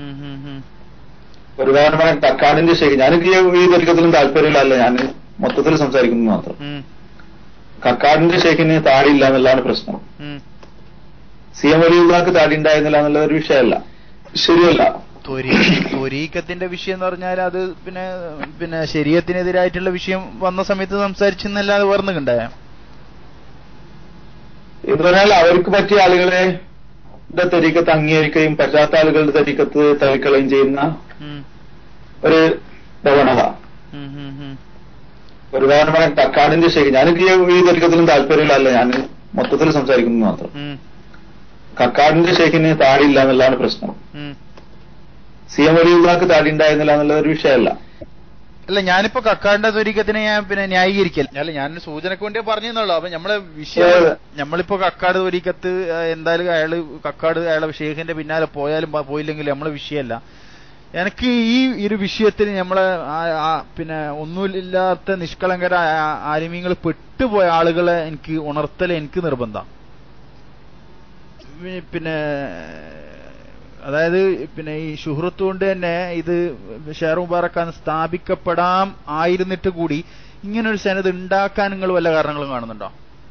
ഒരു ഉദാഹരണമായി തക്കാടിന്റെ ശരി ഞാനെനിക്ക് ഈ തെരീക്കത്തിലും താല്പര്യമില്ല ഞാൻ മൊത്തത്തിൽ സംസാരിക്കുന്നു മാത്രം കക്കാടിന്റെ ഷേഖിന് താടിയില്ല എന്നുള്ളതാണ് പ്രശ്നം സി എം വലിയുള്ളക്ക് താടി ഉണ്ടായിരുന്നില്ല എന്നുള്ള ഒരു വിഷയമല്ല ശരിയല്ല ത്വരീക്കത്തിന്റെ വിഷയം എന്ന് പറഞ്ഞാൽ അത് പിന്നെ പിന്നെ ശരീരത്തിനെതിരായിട്ടുള്ള വിഷയം വന്ന സമയത്ത് സംസാരിച്ചെന്നല്ലാതെ വേർന്നുണ്ടായ എന്ന് പറഞ്ഞാൽ അവർക്ക് പറ്റിയ ആളുകളെ ടെ തരീക്കത്ത് അംഗീകരിക്കുകയും പറ്റാത്ത ആളുകളുടെ തരീക്കത്ത് തള്ളിക്കളയും ചെയ്യുന്ന ഒരു പ്രവണത ഒരു ഉദാഹരണം തക്കാടിന്റെ ശരി ഞാനെനിക്ക് ഈ തരീക്കത്തിലും താല്പര്യമില്ല ഞാൻ മൊത്തത്തിൽ സംസാരിക്കുന്നു മാത്രം കക്കാടിന്റെ ഷേഖിന് താടിയില്ല എന്നുള്ളതാണ് പ്രശ്നം സി എം വലിയുള്ളക്ക് താടി ഉണ്ടായിരുന്നില്ല എന്നുള്ള ഒരു വിഷയമല്ല അല്ല ഞാനിപ്പോ കക്കാടിന്റെ ത്വരീക്കത്തിനെ ഞാൻ പിന്നെ ന്യായീകരിക്കല്ല അല്ല ഞാൻ സൂചനക്ക് വേണ്ടി പറഞ്ഞെന്നുള്ളൂ അപ്പൊ നമ്മളെ വിഷയം ഏത്? നമ്മളിപ്പോ കക്കാട് ത്വരീക്കത്ത് ആ, എന്തായാലും അയാള് കക്കാട് അയാളെ ഷേഖിന്റെ പിന്നാലെ പോയാലും പോ- പോയില്ലെങ്കിലും നമ്മളെ വിഷയമല്ല എനിക്ക് ഈ ഒരു വിഷയത്തിൽ നമ്മളെ ആ- ആ പിന്നെ ഒന്നുമില്ലാത്ത നിഷ്കളങ്കരായ ആലിമീങ്ങൾ പെട്ടുപോയ ആളുകളെ എനിക്ക് ഉണർത്തൽ എനിക്ക് നിർബന്ധം പിന്നെ അതായത് പിന്നെ ഈ ഷുഹൃത്ത് കൊണ്ട് തന്നെ ഇത് ഷെയർ മുബാറക്കാൻ സ്ഥാപിക്കപ്പെടാം ആയിരുന്നിട്ട് കൂടി ഇങ്ങനെ ഒരു സനത് ഉണ്ടാക്കാൻ നിങ്ങൾ വല്ല കാരണങ്ങളും കാണുന്നുണ്ടോ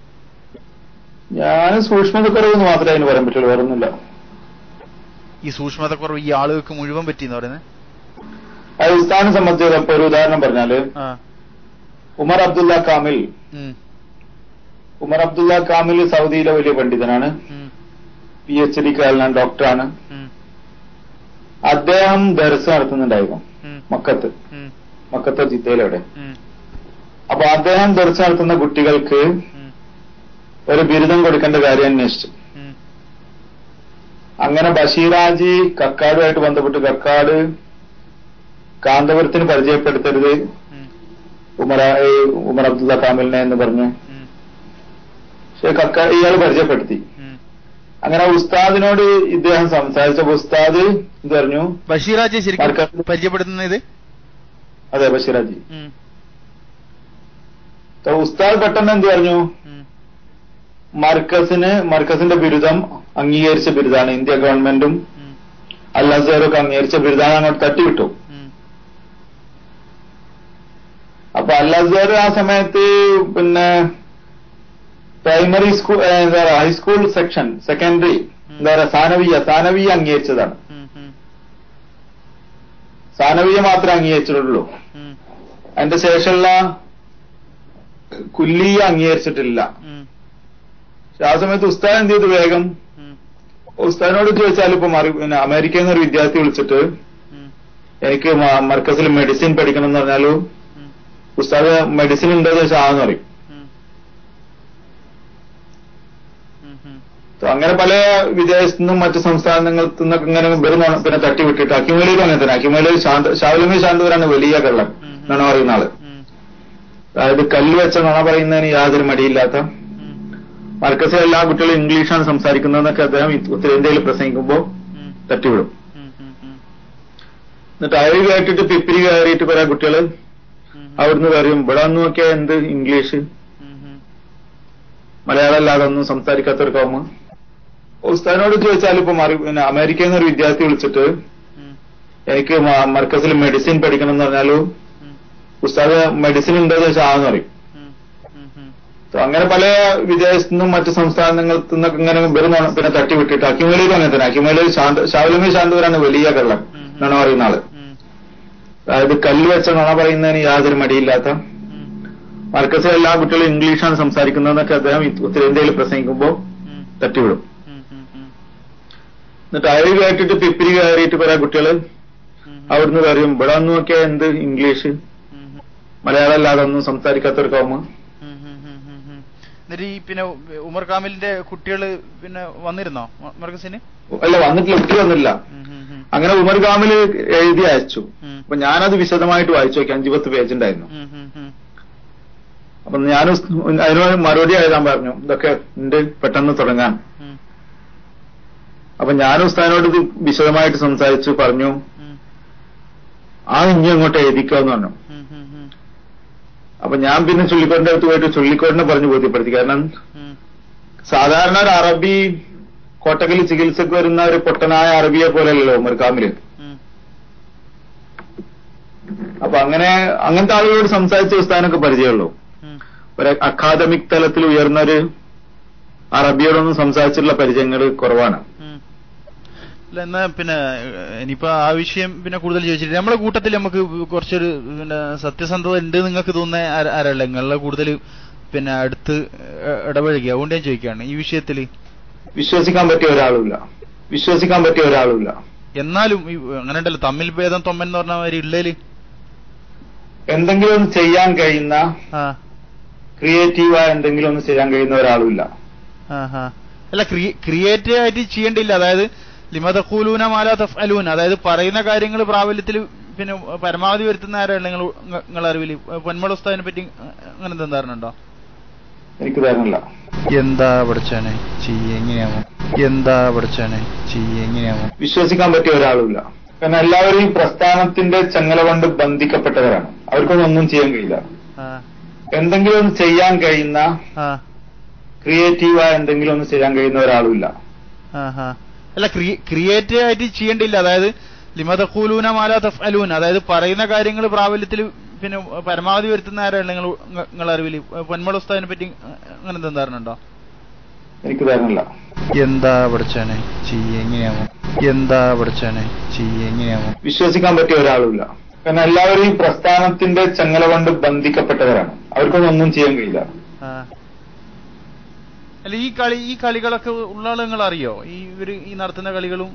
ഞാൻ സൂക്ഷ്മതക്കുറവെന്ന് മാത്രമേ അതിന് പറയാൻ പറ്റുള്ളൂ വേറൊന്നുമില്ല ഈ സൂക്ഷ്മതക്കുറവ് ഈ ആളുകൾക്ക് മുഴുവൻ പറ്റിയെന്ന് പറയുന്നത് അത് ഉസ്താദിനെ സംബന്ധിച്ച് ഇപ്പൊ ഒരു ഉദാഹരണം പറഞ്ഞാല് ആ ഉമർ അബ്ദുള്ള കാമിൽ ഉം, ഉമർ അബ്ദുള്ള കാമിൽ സൗദിയിലെ വലിയ പണ്ഡിതനാണ് ഉം, പി എച്ച് ഡിക്കാരനാണ് ഡോക്ടറാണ് ഉം, അദ്ദേഹം ദർസ് നടത്തുന്നുണ്ടായിരുന്നു ഉം, മക്കത്ത് ഉം, മക്കത്തെ ജിദ്ദയിലെവിടെ ഉം, അപ്പൊ അദ്ദേഹം ദർസ് നടത്തുന്ന കുട്ടികൾക്ക് ഉം, ഒരു ബിരുദം കൊടുക്കേണ്ട കാര്യം അന്വേഷിച്ചു ഉം, അങ്ങനെ ബഷീറാജി കക്കാടുമായിട്ട് ബന്ധപ്പെട്ട് കക്കാട് കാന്തപുരത്തിന് പരിചയപ്പെടുത്തരുത് ഉം, ഉമർ ഏ, ഉമർ അബ്ദുള്ള കാമിലിനെ എന്ന് പറഞ്ഞ് ഉം, പക്ഷെ കക്ക ഇയാൾ പരിചയപ്പെടുത്തി ഉം. അങ്ങനെ ഉസ്താദിനോട് ഇദ്ദേഹം സംസാരിച്ചപ്പോ ഉസ്താദ് ഇത് പറഞ്ഞു ബഷീറാജെ ശരിക്കും മർക്കസ്- പരിചയപ്പെടുത്തുന്ന ഇത് അതെ ബഷീറാജി ഉം, അപ്പൊ ഉസ്താദ് പെട്ടെന്ന് എന്ത് പറഞ്ഞു ഉം, മർക്കസിന് മർക്കസിന്റെ ബിരുദം അംഗീകരിച്ച ബിരുദാണ് ഇന്ത്യ ഗവൺമെന്റും ഉം, അൽ അസേറൊക്കെ അംഗീകരിച്ച ബിരുദാണ് അങ്ങോട്ട് തട്ടിവിട്ടു ഉം, അപ്പൊ അൽ അസേർ ആ സമയത്ത് പിന്നെ പ്രൈമറി സ്കൂൾ എന്താ പറയാ ഹൈസ്കൂൾ സെക്ഷൻ സെക്കൻഡറി എന്താ പറയാ സാനവീയ സാനവീയ അംഗീകരിച്ചതാണ് ഉം, ഉം, സാനവീയ മാത്രമേ അംഗീകരിച്ചിട്ടുള്ളൂ ഉം, അതിന്റെ ശേഷമുള്ള കുല്ലിയ അംഗീകരിച്ചിട്ടില്ല ഉം, പക്ഷെ ആ സമയത്ത് ഉസ്താദ് എന്ത് ചെയ്തു വേഗം ഉം, ഉസ്താദിനോട് ചോദിച്ചാൽ ഇപ്പൊ മറി പിന്നെ അമേരിക്കയിൽ നിന്ന് ഒരു വിദ്യാർത്ഥി വിളിച്ചിട്ട് ഉം, എനിക്ക് മ- മർക്കസിൽ മെഡിസിൻ പഠിക്കണം എന്ന് പറഞ്ഞാലും ഉം, ഉസ്താദ് മെഡിസിൻ ഉണ്ടോ എന്ന് ചോദിച്ചാൽ ആന്ന് പറയും ഉം. ഉം, ഉം. അപ്പൊ അങ്ങനെ പല വിദേശത്തു നിന്നും മറ്റു സംസ്ഥാനങ്ങളിൽ നിന്നൊക്കെ ഇങ്ങനെ വരുന്ന പിന്നെ തട്ടിവിട്ടിട്ട് അക്കിമലയിലും അങ്ങനെ തന്നെ അക്കിമലയിൽ ശാന്ത ഷാവുലമി ശാന്തവരാണ് വലിയ കള്ളം ഉം. എന്നാണ് പറയുന്ന ആള് ഉം, അതായത് കല്ല് വെച്ച നുണ പറയുന്നതിന് യാതൊരു മടിയില്ലാത്ത ഉം, മർക്കസിലെ എല്ലാ കുട്ടികളും ഇംഗ്ലീഷാണ് സംസാരിക്കുന്നതെന്നൊക്കെ അദ്ദേഹം ഉത്തരേന്ത്യയിൽ പ്രസംഗിക്കുമ്പോൾ ഉം, തട്ടിവിടും ഉം, ഉം, ഉം, എന്നിട്ട് അയൽ കേട്ടിട്ട് പിപ്പിരി കയറിയിട്ട് കുറെ കുട്ടികള് ഉം, അവിടുന്ന് പറയും ഇവിടെ വന്ന് നോക്കിയാൽ എന്ത് ഇംഗ്ലീഷ് ഉം, ഉം. മലയാളം അല്ലാതെ ഒന്നും സംസാരിക്കാത്തൊരു കൗമ ഉസ്താദിനോട് ചോദിച്ചാൽ ഇപ്പൊ മറി പിന്നെ അമേരിക്കയിൽ നിന്ന് ഒരു വിദ്യാർത്ഥി വിളിച്ചിട്ട് ഉം, എനിക്ക് മ- മർക്കസിൽ മെഡിസിൻ പഠിക്കണം എന്ന് പറഞ്ഞാലും ഉം, ഉസ്താദ് മെഡിസിൻ ഉണ്ടോ എന്ന് ചോദിച്ചാൽ ആന്ന് പറയും ഉം, ഉം, ഉം. അപ്പൊ അങ്ങനെ പല വിദേശത്തു നിന്നും മറ്റു സംസ്ഥാനങ്ങളിൽ നിന്നൊക്കെ ഇങ്ങനെ വരുന്ന പിന്നെ തട്ടിവിട്ടിട്ട് അക്കിമലയിലും അങ്ങനെ തന്നെ അക്കിമലയിൽ ശാന്ത ഷാവുലമി ശാന്തവരാണ് വലിയ കള്ളം എന്നാണ് പറയുന്ന ആള് ഉം, അതായത് കല്ല് വെച്ച നുണ പറയുന്നതിന് യാതൊരു മടിയില്ലാത്ത ഉം, മർക്കസിലെ എല്ലാ കുട്ടികളും ഇംഗ്ലീഷാണ് സംസാരിക്കുന്നതെന്നൊക്കെ അദ്ദേഹം ഉത്തരേന്ത്യയിൽ പ്രസംഗിക്കുമ്പോൾ ഉം, തട്ടിവിടും ഉം, ഉം, ഉം, എന്നിട്ട് അയൽ കേട്ടിട്ട് പിപ്പിരി കയറിയിട്ട് കുറെ കുട്ടികള് ഉം, അവിടുന്ന് പറയും ഇവിടെ വന്ന് നോക്കിയാൽ എന്ത് ഇംഗ്ലീഷ് ഉം, ഉം. മലയാളം അല്ലാതെ ഒന്നും സംസാരിക്കാത്തൊരു കൗമ ഉം, ഉം, ഉം, ഉം, ഉം. എന്നിട്ട് ഈ പിന്നെ ഉമർ കാമിലിന്റെ കുട്ടികള് പിന്നെ വന്നിരുന്നോ മ- മർക്കസിന് അല്ല വന്നിട്ടില്ല കുട്ടി വന്നില്ല ഉം, ഉം, ഉം. അങ്ങനെ ഉമർ കാമില് എഴുതി അയച്ചു ഉം, അപ്പൊ ഞാനത് വിശദമായിട്ട് വായിച്ചു നോക്കി അഞ്ചു പത്ത് പേജ് ഉണ്ടായിരുന്നു ഉം, ഉം, ഉം. അപ്പൊ ഞാൻ അതിന് മറുപടി എഴുതാൻ പറഞ്ഞു ഇതൊക്കെ ഉണ്ട് പെട്ടെന്ന് തുടങ്ങാൻ ഉം, അപ്പൊ ഞാൻ ഉസ്താദിനോട് ഇത് വിശദമായിട്ട് സംസാരിച്ചു പറഞ്ഞു ഉം, ആ ഇനി അങ്ങോട്ട് എഴുതിക്കാന്ന് പറഞ്ഞു ഉം, ഉം, ഉം, അപ്പൊ ഞാൻ പിന്നെ ചുള്ളിക്കോടിന്റെ അടുത്ത് പോയിട്ട് ചുള്ളിക്കോടിനെ പറഞ്ഞു ബോധ്യപ്പെടുത്തി കാരണം ഉം, സാധാരണ ഒരു അറബി കോട്ടക്കൽ ചികിത്സക്ക് വരുന്ന ഒരു പൊട്ടനായ അറബിയെ പോലെയല്ലോ ഉമർ കാമില് ഉം, അപ്പൊ അങ്ങനെ അങ്ങനത്തെ ആളുകളോട് സംസാരിച്ച ഉസ്താനൊക്കെ പരിചയമുള്ളൂ ഉം, ഒരു അക്കാദമിക് തലത്തിൽ ഉയർന്ന ഒരു അറബിയോടൊന്നും സംസാരിച്ചിട്ടുള്ള പരിചയങ്ങൾ കുറവാണ് ഉം. അല്ല എന്നാ പിന്നെ ഏഹ്, ഇനിയിപ്പോ ആ വിഷയം പിന്നെ കൂടുതൽ ചോദിച്ചിട്ട് നമ്മളെ കൂട്ടത്തിൽ നമുക്ക് കുറച്ചൊരു പിന്നെ സത്യസന്ധത ഉണ്ട് നിങ്ങൾക്ക് തോന്നുന്ന ആര- ആരല്ല നിങ്ങളെ കൂടുതൽ പിന്നെ അടുത്ത് ഏഹ്, ഇടപഴകി അതുകൊണ്ട് ഞാൻ ചോദിക്കുകയാണ് ഈ വിഷയത്തിൽ വിശ്വസിക്കാൻ പറ്റിയ ഒരാളുമില്ല വിശ്വസിക്കാൻ പറ്റിയ ഒരാളുമില്ല എന്നാലും ഈ അങ്ങനെ ഉണ്ടല്ലോ തമ്മിൽ ഭേദം തൊമ്മൻ എന്ന് പറഞ്ഞ മാതിരി ഉള്ളേല് എന്തെങ്കിലും ഒന്ന് ചെയ്യാൻ കഴിയുന്ന ആ ക്രിയേറ്റീവായ എന്തെങ്കിലും ഒന്ന് ചെയ്യാൻ കഴിയുന്ന ഒരാളുമില്ല ആ ആ അല്ല ക്രിയേറ്റീവ് ആയിട്ട് ചെയ്യേണ്ടില്ല അതായത് ലിമതഖൂലൂന മാല തഫ്അലൂന അതായത് പറയുന്ന കാര്യങ്ങൾ പ്രാബല്യത്തിൽ പിന്നെ പരമാവധി വരുത്തുന്ന ആരാണ് നിങ്ങൾ നിങ്ങൾ അറിവിൽ പൊന്മള ഉസ്താദിനെ പറ്റി അങ്ങനെ എന്താ ധാരണ ഉണ്ടോ എനിക്ക് തരണില്ല എന്താ പഠിച്ചാനെ ചെയ്യ എങ്ങനെയാമോ എന്താ പഠിച്ചാനെ ചെയ്യ എങ്ങനെയാമോ വിശ്വസിക്കാൻ പറ്റിയ ഒരാളുമില്ല കാരണം എല്ലാവരും ഈ പ്രസ്ഥാനത്തിന്റെ ചങ്ങല കൊണ്ട് ബന്ധിക്കപ്പെട്ടവരാണ് അവർക്കൊന്നും ഒന്നും ചെയ്യാൻ കഴിയില്ല ആ എന്തെങ്കിലും ഒന്ന് ചെയ്യാൻ കഴിയുന്ന ആ ക്രിയേറ്റീവായ എന്തെങ്കിലും ഒന്ന് ചെയ്യാൻ കഴിയുന്ന ഒരാളുമില്ല ആ ആ അല്ല ക്രിയേറ്റീവ് ആയിട്ട് ചെയ്യേണ്ടില്ല അതായത് ലിമതഖൂലൂന മാല തഫ്അലൂന അതായത് പറയുന്ന കാര്യങ്ങൾ പ്രാബല്യത്തിൽ പിന്നെ പരമാവധി വരുത്തുന്ന ആരാണ് നിങ്ങൾ നിങ്ങൾ അറിവിൽ പൊന്മള ഉസ്താദിനെ പറ്റി അങ്ങനെ എന്താ ധാരണ ഉണ്ടോ എനിക്ക് തരണില്ല എന്താ പഠിച്ചാനെ ചെയ്യ എങ്ങനെയാമോ എന്താ പഠിച്ചാനെ ചെയ്യ എങ്ങനെയാമോ വിശ്വസിക്കാൻ പറ്റിയ ഒരാളുമില്ല കാരണം എല്ലാവരും ഈ പ്രസ്ഥാനത്തിന്റെ ചങ്ങല കൊണ്ട് ബന്ധിക്കപ്പെട്ടവരാണ് അവർക്കൊന്നും ഒന്നും ചെയ്യാൻ കഴിയില്ല ആ. അല്ല ഈ കളി ഈ കളികളൊക്കെ ഉള്ള ആള് നിങ്ങൾ അറിയോ ഈ ഇവര് ഈ നടത്തുന്ന കളികളും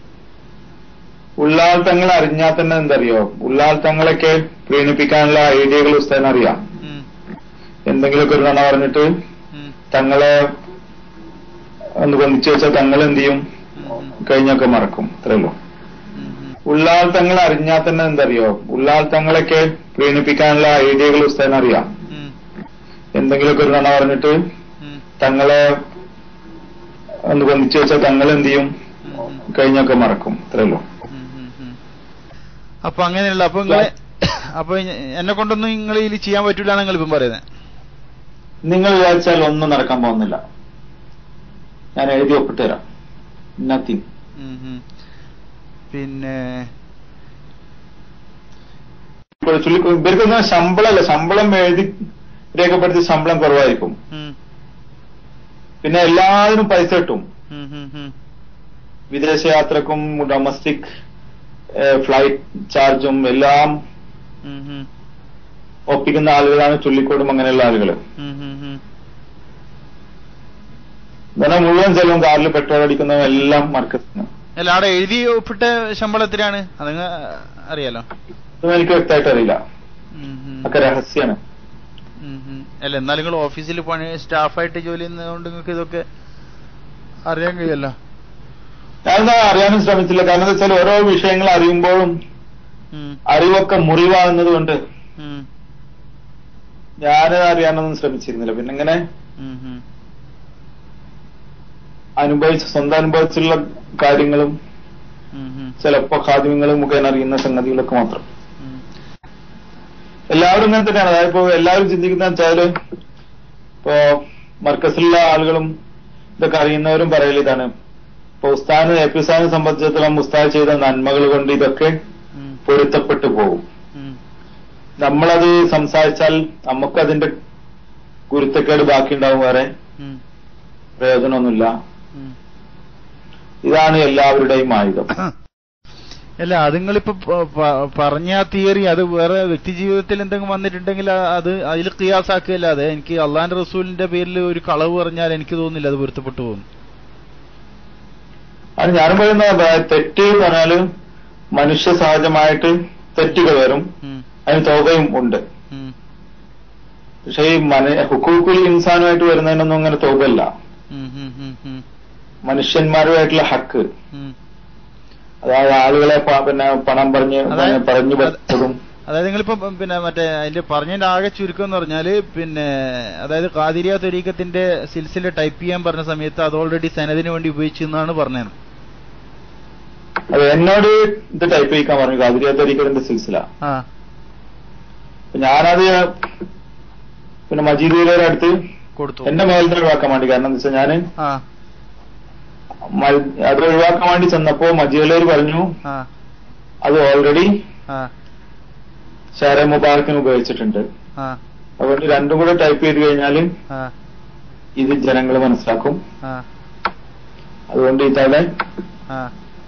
ഉള്ളാൾ തങ്ങൾ അറിഞ്ഞാൽ തന്നെ എന്തറിയോ ഉള്ളാൾ തങ്ങളൊക്കെ പ്രീണിപ്പിക്കാനുള്ള ഐഡിയകൾ ഉസ്താദിന് അറിയാം ഉം, എന്തെങ്കിലുമൊക്കെ ഒരു നുണ പറഞ്ഞിട്ട് ഉം, തങ്ങളെ ഒന്ന് ബന്ധിച്ചു വെച്ചാൽ തങ്ങൾ എന്ത് ചെയ്യും ഉം, ഉം, കഴിഞ്ഞൊക്കെ മറക്കും അത്രയല്ലോ ഉം, ഉം. ഉള്ളാൾ തങ്ങൾ അറിഞ്ഞാൽ തന്നെ എന്തറിയോ ഉള്ളാൾ തങ്ങളൊക്കെ പ്രീണിപ്പിക്കാനുള്ള ഐഡിയകൾ ഉസ്താദിന് അറിയാം ഉം, എന്തെങ്കിലുമൊക്കെ ഒരു നുണ പറഞ്ഞിട്ട് ഉം, തങ്ങളെ ഒന്ന് ബന്ധിച്ചു വെച്ചാൽ തങ്ങൾ എന്ത് ചെയ്യും ഉം, ഉം, കഴിഞ്ഞൊക്കെ മറക്കും അത്രയല്ലോ ഉം, ഉം, ഉം. അപ്പൊ അങ്ങനെയല്ല അപ്പൊ നിങ്ങളെ അപ്പൊ എന്നെ കൊണ്ടൊന്നും നിങ്ങൾ ഇതിൽ ചെയ്യാൻ പറ്റൂല നിങ്ങൾ ഇപ്പം പറയുന്നത് നിങ്ങൾ വിചാരിച്ചാൽ ഒന്നും നടക്കാൻ പോകുന്നില്ല ഞാൻ എഴുതി ഒപ്പിട്ട് തരാം നത്തിങ് ഉം, ഉം. പിന്നെ ഇപ്പോൾ ചുള്ളി ഇവർക്കൊന്നും ശമ്പളമല്ല ശമ്പളം എഴുതി രേഖപ്പെടുത്തി ശമ്പളം കുറവായിരിക്കും ഉം, പിന്നെ എല്ലാത്തിനും പൈസ കിട്ടും ഉം, ഉം, ഉം. വിദേശ യാത്രക്കും ഡൊമസ്റ്റിക് ഫ്ലൈറ്റ് ചാർജും എല്ലാം ഉം, ഉം, ഒപ്പിക്കുന്ന ആളുകളാണ് ചുള്ളിക്കോടും അങ്ങനെയുള്ള ആളുകൾ ഉം, ഉം, ഉം. എന്നാൽ മുഴുവൻ ചെലവും കാറിൽ പെട്രോൾ അടിക്കുന്നതും എല്ലാം മർക്കത്തിന് അല്ല അവിടെ എഴുതി ഒപ്പിട്ട ശമ്പളം എത്രയാണ് അതങ്ങ് അറിയാലോ ഇതൊന്നും എനിക്ക് വ്യക്തമായിട്ട് അറിയില്ല ഉം, ഉം. ഒക്കെ രഹസ്യമാണ് ഉം, ഉം. അല്ല എന്നാലും നിങ്ങൾ ഓഫീസിൽ പണി സ്റ്റാഫായിട്ട് ജോലി ചെയ്യുന്നതുകൊണ്ട് നിങ്ങൾക്ക് ഇതൊക്കെ അറിയാൻ കഴിയല്ലോ ഞാനെന്താ അറിയാനും ശ്രമിച്ചില്ല കാരണം എന്താ വെച്ചാൽ ഓരോ വിഷയങ്ങൾ അറിയുമ്പോഴും ഉം, അറിവൊക്കെ മുറിവാകുന്നത് കൊണ്ട് ഉം, ഞാനത് അറിയാനൊന്നും ശ്രമിച്ചിരുന്നില്ല പിന്നെ ഇങ്ങനെ ഉം, ഉം, അനുഭവിച്ച സ്വന്തം അനുഭവിച്ചുള്ള കാര്യങ്ങളും ഉം, ഉം, ചിലപ്പോ ഖാദിമ്യങ്ങളും മുഖേന അറിയുന്ന സംഗതികളൊക്കെ മാത്രം ഉം. എല്ലാവരും ഇങ്ങനെ തന്നെയാണ് അതായത് ഇപ്പോ എല്ലാവരും ചിന്തിക്കുന്ന വെച്ചാല് ഇപ്പോ മർക്കസിലുള്ള ആളുകളും ഇതൊക്കെ അറിയുന്നവരും പറയൽ ഇതാണ് ഇപ്പൊ ഉസ്താന് എ പി ഉസ്താനെ സംബന്ധിച്ചിടത്തോളം ഉസ്താദ് ചെയ്ത നന്മകൾ കൊണ്ട് ഇതൊക്കെ ഉം, പൊരുത്തപ്പെട്ടു പോകും ഉം, നമ്മളത് സംസാരിച്ചാൽ നമുക്കതിന്റെ ഗുരുത്തക്കേട് ബാക്കിയുണ്ടാവും വേറെ ഉം, പ്രയോജനമൊന്നുമില്ല ഉം. ഇതാണ് എല്ലാവരുടെയും ആയുധം അല്ല അത് നിങ്ങളിപ്പോ പ- പ- പറഞ്ഞ ആ തിയറി അത് വേറെ വ്യക്തി ജീവിതത്തിൽ എന്തെങ്കിലും വന്നിട്ടുണ്ടെങ്കിൽ ആ- അത് അതിൽ കിയാസാക്കുകയല്ലാതെ എനിക്ക് അള്ളാന്റെ റസൂലിന്റെ പേരിൽ ഒരു കളവ് പറഞ്ഞാൽ എനിക്ക് തോന്നുന്നില്ല അത് പൊരുത്തപ്പെട്ടു പോകും അത് ഞാനും പറയുന്ന ബ- തെറ്റ് എന്ന് പറഞ്ഞാല് മനുഷ്യ സഹജമായിട്ട് തെറ്റുകൾ വരും ഉം, അതിന് തോകയും ഉണ്ട് ഉം, പക്ഷെ ഈ മന ഹുക്കൂക്കുൽ ഇൻസാനുമായിട്ട് വരുന്നതിനൊന്നും അങ്ങനെ തോകല്ല ഉം, ഉം, ഉം, ഉം, മനുഷ്യന്മാരുമായിട്ടുള്ള ഹക്ക് ഉം. അതായത് ആളുകളെ പ- പിന്നെ പണം പറഞ്ഞ് അതായത് പറഞ്ഞു അത് പറ്റതും അതായത് നിങ്ങളിപ്പോ പിന്നെ മറ്റേ അതിന്റെ പറഞ്ഞതിന്റെ ആകെ ചുരുക്കം എന്ന് പറഞ്ഞാല് പിന്നെ അതായത് കാതിരിയ തൊരീക്കത്തിന്റെ സിൽസില ടൈപ്പ് ചെയ്യാൻ പറഞ്ഞ സമയത്ത് അത് ഓൾറെഡി സനദിന് വേണ്ടി ഉപയോഗിച്ചെന്നാണ് പറഞ്ഞത് അത് എന്നോട് ഇത് ടൈപ്പ് ചെയ്യിക്കാൻ പറഞ്ഞു കാതിരിയ തരീക്കറിന്റെ സിൽസില ആ അപ്പൊ ഞാനത് പിന്നെ മജീദിയുടെ അടുത്ത് കൊടുത്തു എന്റെ മേലിനെ ഒഴിവാക്കാൻ വേണ്ടി കാരണം എന്താ വെച്ചാൽ ഞാന് ആ മ- അത് ഒഴിവാക്കാൻ വേണ്ടി ചെന്നപ്പോ മജീദിലേര് പറഞ്ഞു ആ അത് ഓൾറെഡി ആ ഷാരെ മുബാറക്കിന് ഉപയോഗിച്ചിട്ടുണ്ട് ആ അതുകൊണ്ട് രണ്ടും കൂടെ ടൈപ്പ് ചെയ്ത് കഴിഞ്ഞാൽ ആ ഇത് ജനങ്ങൾ മനസ്സിലാക്കും ആ അതുകൊണ്ട് ഇതവിടെ ആ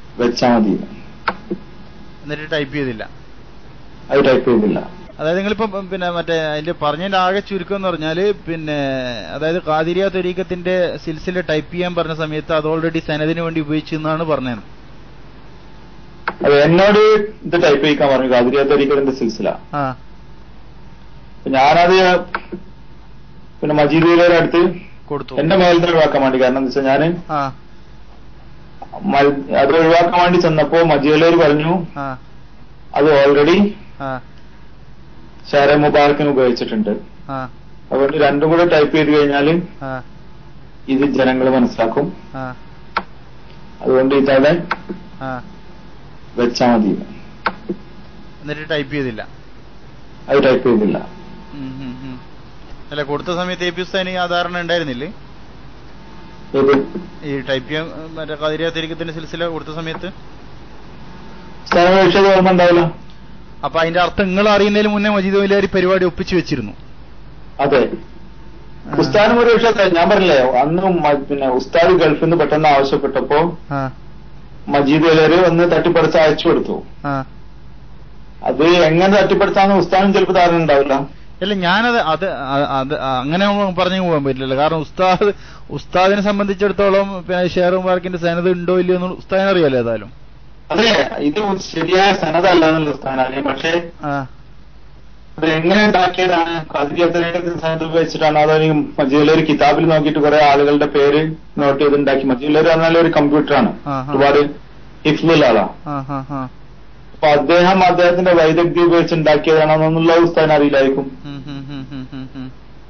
വെച്ചാ മതി എന്നിട്ട് ടൈപ്പ് ചെയ്തില്ല അത് ടൈപ്പ് ചെയ്തില്ല അതായത് നിങ്ങളിപ്പോ പിന്നെ മറ്റേ അതിന്റെ പറഞ്ഞതിന്റെ ആകെ ചുരുക്കം എന്ന് പറഞ്ഞാല് പിന്നെ അതായത് ഖാദിരിയ ത്വരീക്കത്തിന്റെ സിൽസില ടൈപ്പ് ചെയ്യാൻ പറഞ്ഞ സമയത്ത് അത് ഓൾറെഡി സനദിന് വേണ്ടി ഉപയോഗിച്ചു എന്നാണ് പറഞ്ഞത് അത് എന്നോട് ഇത് ടൈപ്പ് ചെയ്യിക്കാൻ പറഞ്ഞു കാതിരിയാത്തരിക്കലിന്റെ സിൽസില ആ അപ്പൊ ഞാനത് പിന്നെ മജീദിയുടെ അടുത്ത് കൊടുത്തു എന്റെ മേലിൽ ഒഴിവാക്കാൻ വേണ്ടി കാരണം എന്താ വെച്ചാൽ ഞാന് ആ മ- അത് ഒഴിവാക്കാൻ വേണ്ടി ചെന്നപ്പോ മജീദിലേർ പറഞ്ഞു ആ അത് ഓൾറെഡി ആ ഷാരെ മുബാറക്കിന് ഉപയോഗിച്ചിട്ടുണ്ട് ആ അതുകൊണ്ട് രണ്ടും കൂടെ ടൈപ്പ് ചെയ്ത് കഴിഞ്ഞാല് ആ ഇത് ജനങ്ങൾ മനസ്സിലാക്കും ആ അതുകൊണ്ട് ഇതവിടെ ആ വെച്ചാ മതി എന്നിട്ട് ടൈപ്പ് ചെയ്തില്ല അത് ടൈപ്പ് ചെയ്തില്ല ഉം, ഉം, ഉം. അല്ല കൊടുത്ത സമയത്ത് എ പി ഉസ്താനി ആ ധാരണ ഉണ്ടായിരുന്നില്ലേ ഇത് ഈ ടൈപ്പ് ചെയ്യാൻ ഏ, മറ്റേ ഖാദിരിയ ത്വരീക്കത്തിന്റെ സിൽസില കൊടുത്ത സമയത്ത് സ്ഥലം വിഷയത് ഓർമ്മ ഉണ്ടാവില്ല അപ്പൊ അതിന്റെ അർത്ഥം നിങ്ങൾ അറിയുന്നതിന് മുന്നേ മജീദ് വലിയാരി പരിപാടി ഒപ്പിച്ചു വെച്ചിരുന്നു അതെ ആ. ഉസ്താദിനും ഒരു വിഷയത്തെ ഞാൻ പറഞ്ഞില്ലേ അന്ന് മ- പിന്നെ ഉസ്താദ് ഗൾഫിൽ നിന്ന് പെട്ടെന്ന് ആവശ്യപ്പെട്ടപ്പോ ആ മജീദ് വലര് ഒന്ന് തട്ടിപ്പറിച്ച് അയച്ചു കൊടുത്തു ആ അത് എങ്ങനെ തട്ടിപ്പറിച്ചാന്ന് ഉസ്താദിനും ചിലപ്പോൾ ധാരണ ഉണ്ടാവില്ല അല്ല ഞാനത് അത് അ- അത് അങ്ങനെ പറഞ്ഞു പോകാൻ പറ്റില്ലല്ലോ കാരണം ഉസ്താദ് ഉസ്താദിനെ സംബന്ധിച്ചിടത്തോളം പിന്നെ ഷെയർ മുബാറക്കിന്റെ സേനത് ഉണ്ടോ ഇല്ലയോ എന്ന് ഉസ്താദിനെ അറിയാലോ ഏതായാലും അതെ ഇത് ശരിയായ സനതല്ല എന്നുള്ള ഉസ്താദിന് അറിയാം പക്ഷേ ആ അത് എങ്ങനെ ഉണ്ടാക്കിയതാണ് അതിരിയത്തിലേക്ക് സനത് ഉപയോഗിച്ചിട്ടാണ് അതോ ഈ മജീദിലെ ഒരു കിതാബിൽ നോക്കിയിട്ട് കുറെ ആളുകളുടെ പേര് നോട്ട് ചെയ്ത് ഉണ്ടാക്കി മജീദിലെ പറഞ്ഞാൽ ഒരു കമ്പ്യൂട്ടറാണ് ആ, ആ. ഒരുപാട് ഹിഫ്ലുള്ള ആളാ ആ ആ ആ അപ്പൊ അദ്ദേഹം അദ്ദേഹത്തിന്റെ വൈദഗ്ധ്യം ഉപയോഗിച്ച് ഉണ്ടാക്കിയതാണെന്നുള്ള ഉസ്താദിന് അറിയില്ലായിരിക്കും ഉം, ഉം, ഉം, ഉം, ഉം, ഉം.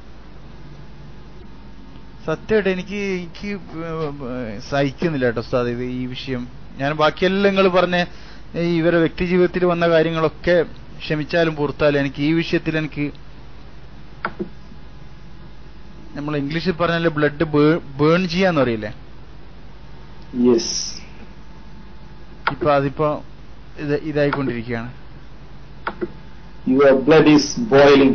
സത്യമായിട്ട് എനിക്ക് എനിക്ക് ഏഹ് സഹിക്കുന്നില്ല കേട്ടോ ഉസ്താദ് ഇത് ഈ വിഷയം ഞാൻ ബാക്കിയെല്ലാം നിങ്ങൾ പറഞ്ഞ ഈ ഇവരെ വ്യക്തി ജീവിതത്തിൽ വന്ന കാര്യങ്ങളൊക്കെ ക്ഷമിച്ചാലും പുറത്താലും എനിക്ക് ഈ വിഷയത്തിൽ എനിക്ക് നമ്മൾ ഇംഗ്ലീഷിൽ പറഞ്ഞാൽ ബ്ലഡ് ബേൺ ചെയ്യാന്ന് പറയില്ലേ യെസ് ഇപ്പൊ അതിപ്പോ ഇത് ഇതായിക്കൊണ്ടിരിക്കുകയാണ് your blood is boiling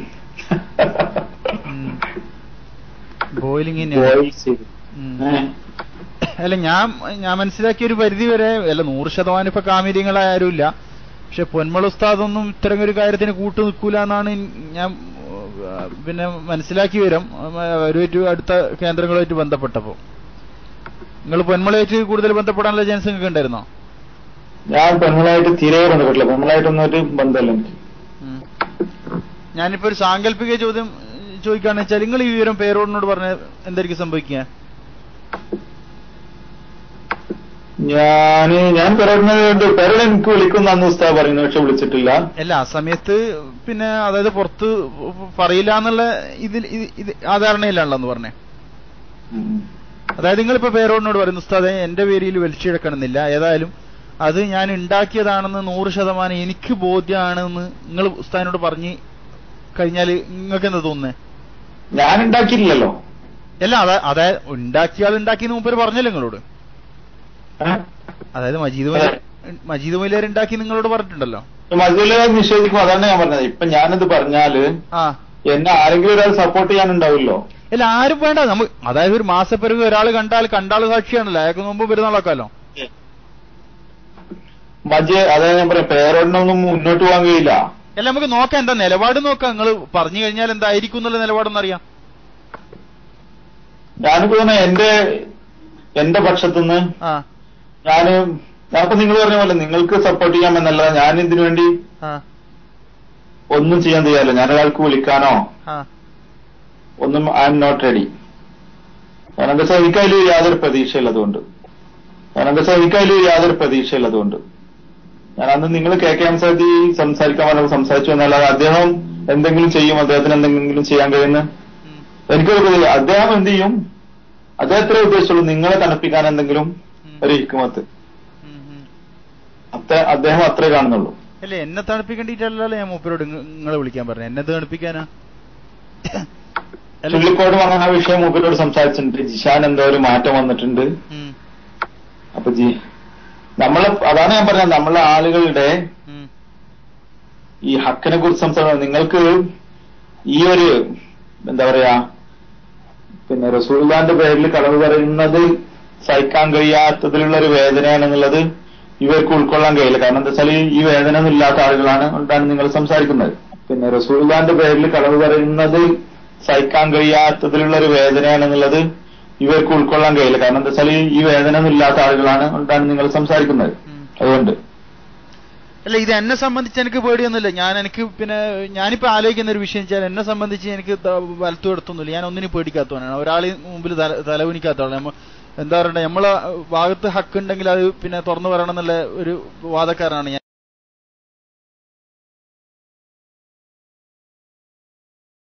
boiling boil ചെയ്ത് അല്ല ഞാൻ ഞാൻ മനസ്സിലാക്കിയ ഒരു പരിധി വരെ അല്ല നൂറ് ശതമാനം ഇപ്പൊ കാമിര്യങ്ങളായാലും ഇല്ല പക്ഷെ പൊന്മൾ ഉസ്താദൊന്നും ഇത്തരം ഒരു കാര്യത്തിന് കൂട്ടു നിൽക്കൂല എന്നാണ് ഞാൻ ഏഹ്, പിന്നെ മനസ്സിലാക്കി വരും അവരുമായിട്ട് അടുത്ത കേന്ദ്രങ്ങളുമായിട്ട് ബന്ധപ്പെട്ടപ്പോ നിങ്ങൾ പൊന്മളയായിട്ട് കൂടുതൽ ബന്ധപ്പെടാനുള്ള ചാൻസ് നിങ്ങൾക്ക് ഉണ്ടായിരുന്നോ ഞാൻ പെണ്ണുങ്ങളായിട്ട് തീരെ ബന്ധപ്പെട്ടില്ല പെണ്ണുങ്ങളായിട്ടൊന്നും ഒരു ബന്ധമല്ല എനിക്ക് ഉം. ഞാനിപ്പോ ഒരു സാങ്കല്പിക ചോദ്യം ഏഹ്, ചോദിക്കുകയാണെന്ന് വെച്ചാൽ നിങ്ങൾ ഈ വിവരം പേരോടിനോട് പറഞ്ഞ എന്തായിരിക്കും സംഭവിക്കുക ഞാന് ഞാൻ പെരടുന്നത് പെരട് എനിക്ക് വിളിക്കുന്ന അന്ന് ഉസ്താദ് പറയുന്നു പക്ഷെ വിളിച്ചിട്ടില്ല അല്ല ആ സമയത്ത് പിന്നെ അതായത് പുറത്ത് പറയില്ല എന്നുള്ള ഇതിൽ ഇത് ഇത് ആ ധാരണയിലാണല്ലോ പറഞ്ഞേ ഉം. അതായത് നിങ്ങളിപ്പോ പേരോടിനോട് പറയുന്നു ഉസ്താദെ എന്റെ പേരിൽ വലിച്ചിഴക്കണമെന്നില്ല ഏതായാലും അത് ഞാൻ ഉണ്ടാക്കിയതാണെന്ന് നൂറ് ശതമാനം എനിക്ക് ബോധ്യമാണെന്ന് നിങ്ങൾ ഉസ്താദിനോട് പറഞ്ഞ് കഴിഞ്ഞാൽ നിങ്ങൾക്ക് എന്താ തോന്നുന്നത് ഞാൻ ഉണ്ടാക്കിയില്ലല്ലോ അല്ല അതാ അതായത് ഉണ്ടാക്കിയ ആൾ ഉണ്ടാക്കിയെന്ന് മൂപ്പര് പറഞ്ഞല്ലോ നിങ്ങളോട് ഏ? അതായത് മജീദ് മൊയ്ലാർ മജീദ് മൊയ്ലാർ ഉണ്ടാക്കി നിങ്ങളോട് പറഞ്ഞിട്ടുണ്ടല്ലോ മജുല നിഷേധിക്കും അതാണ് ഞാൻ പറഞ്ഞത് ഇപ്പൊ ഞാനിത് പറഞ്ഞാല് ആ എന്നെ ആരെങ്കിലും ഒരാൾ സപ്പോർട്ട് ചെയ്യാനുണ്ടാവില്ലോ അല്ല ആരും വേണ്ട നമുക്ക് അതായത് ഒരു മാസപ്പിറക് ഒരാൾ കണ്ടാൽ കണ്ടാൾ സാക്ഷിയാണല്ലോ അയാൾക്ക് മുമ്പ് പെരുന്നാളാക്കാലോ മജ് അതായത് ഞാൻ പറയാം പേരോടിനൊന്നും മുന്നോട്ട് പോകാൻ കഴിയില്ല അല്ല നമുക്ക് നോക്കാം എന്താ നിലപാട് നോക്കാം നിങ്ങൾ പറഞ്ഞു കഴിഞ്ഞാൽ എന്തായിരിക്കും എന്നുള്ള നിലപാടൊന്നറിയാം ഞാനിപ്പോ തോന്നുന്നു എന്റെ എന്റെ പക്ഷത്തുനിന്ന് ആ ഞാന് ഞാനിപ്പോ നിങ്ങൾ പറഞ്ഞ പോലെ നിങ്ങൾക്ക് സപ്പോർട്ട് ചെയ്യാമെന്നല്ല ഞാൻ ഇതിനു വേണ്ടി ആ ഒന്നും ചെയ്യാൻ തയ്യാറില്ല ഞാൻ ഒരാൾക്ക് വിളിക്കാനോ ആ ഒന്നും ഐ എം നോട്ട് റെഡി കാരണം എന്താ വെച്ചാൽ എനിക്ക് അതിൽ യാതൊരു പ്രതീക്ഷയില്ലതുകൊണ്ട് കാരണം എന്താ വെച്ചാൽ എനിക്ക് അതിൽ യാതൊരു പ്രതീക്ഷയില്ലതുകൊണ്ട് ഞാൻ അന്ന് നിങ്ങൾ കെ കെ എം സാദി സംസാരിക്കാൻ പറഞ്ഞപ്പോൾ സംസാരിച്ചു എന്നല്ലാതെ അദ്ദേഹം എന്തെങ്കിലും ചെയ്യും അദ്ദേഹത്തിന് എന്തെങ്കിലും ചെയ്യാൻ കഴിയുന്ന ഉം, എനിക്കൊരു പ്രതീക്ഷ അദ്ദേഹം എന്ത് ചെയ്യും അദ്ദേഹത്തിനെ ഉദ്ദേശിച്ചുള്ളൂ നിങ്ങളെ തണുപ്പിക്കാൻ എന്തെങ്കിലും ഉം, ഒരു ഹിക്കുമത്ത് ഉം, ഉം. അത്ര അദ്ദേഹം അത്രേ കാണുന്നുള്ളൂ അല്ല എന്നെ തണുപ്പിക്കേണ്ടിട്ടല്ലല്ലോ ഞാൻ മൂപ്പരോട് നിങ്ങളെ വിളിക്കാൻ പറഞ്ഞു എന്നെ തണുപ്പിക്കാനാ അല്ല ചുള്ളിക്കോട് വന്ന ആ വിഷയം മൂപ്പരോട് സംസാരിച്ചിട്ടുണ്ട് ജിഷാൻ എന്തോ ഒരു മാറ്റം വന്നിട്ടുണ്ട് ഉം, അപ്പൊ ജി നമ്മളെ അതാണ് ഞാൻ പറഞ്ഞത് നമ്മളെ ആളുകളുടെ ഉം, ഈ ഹക്കിനെ കുറിച്ച് സംസാരിക്കുന്നത് നിങ്ങൾക്ക് ഈ ഒരു എന്താ പറയാ പിന്നെ റസൂൽഖാന്റെ പേരിൽ കളവ് പറയുന്നത് സഹിക്കാൻ കഴിയാത്തതിലുള്ള ഒരു വേദനയാണെന്നുള്ളത് ഇവർക്ക് ഉൾക്കൊള്ളാൻ കഴിയില്ല കാരണം എന്താ വെച്ചാൽ ഈ വേദന ഒന്നും ഇല്ലാത്ത ആളുകളാണ് കൊണ്ടാണ് നിങ്ങൾ സംസാരിക്കുന്നത് പിന്നെ റസൂൽഖാന്റെ പേരിൽ കളവ് പറയുന്നത് സഹിക്കാൻ കഴിയാത്തതിലുള്ള ഒരു വേദനയാണെന്നുള്ളത് ഇവർക്ക് ഉൾക്കൊള്ളാൻ കഴിയില്ല കാരണം എന്താ വെച്ചാൽ ഈ വേദന ഒന്നും ഇല്ലാത്ത ആളുകളാണ് കൊണ്ടാണ് നിങ്ങൾ സംസാരിക്കുന്നത് ഉം. അതുകൊണ്ട് അല്ല ഇത് എന്നെ സംബന്ധിച്ച് എനിക്ക് പേടിയൊന്നുമില്ല ഞാൻ എനിക്ക് പിന്നെ ഞാനിപ്പോ ആലോചിക്കുന്ന ഒരു വിഷയം വെച്ചാൽ എന്നെ സംബന്ധിച്ച് എനിക്ക് ത- വലത്തു എടുത്തൊന്നുമില്ല ഞാൻ ഒന്നിനും പേടിക്കാത്തവനാണ് ഒരാളെ മുമ്പിൽ തല- തലകുനിക്കാത്തവളാണ് നമ്മ എന്താ പറയണ്ടേ നമ്മളെ ഭാഗത്ത് ഹക്കുണ്ടെങ്കിൽ അത് പിന്നെ തുറന്നു പറയണം എന്നുള്ള ഒരു വാദക്കാരനാണ് ഞാൻ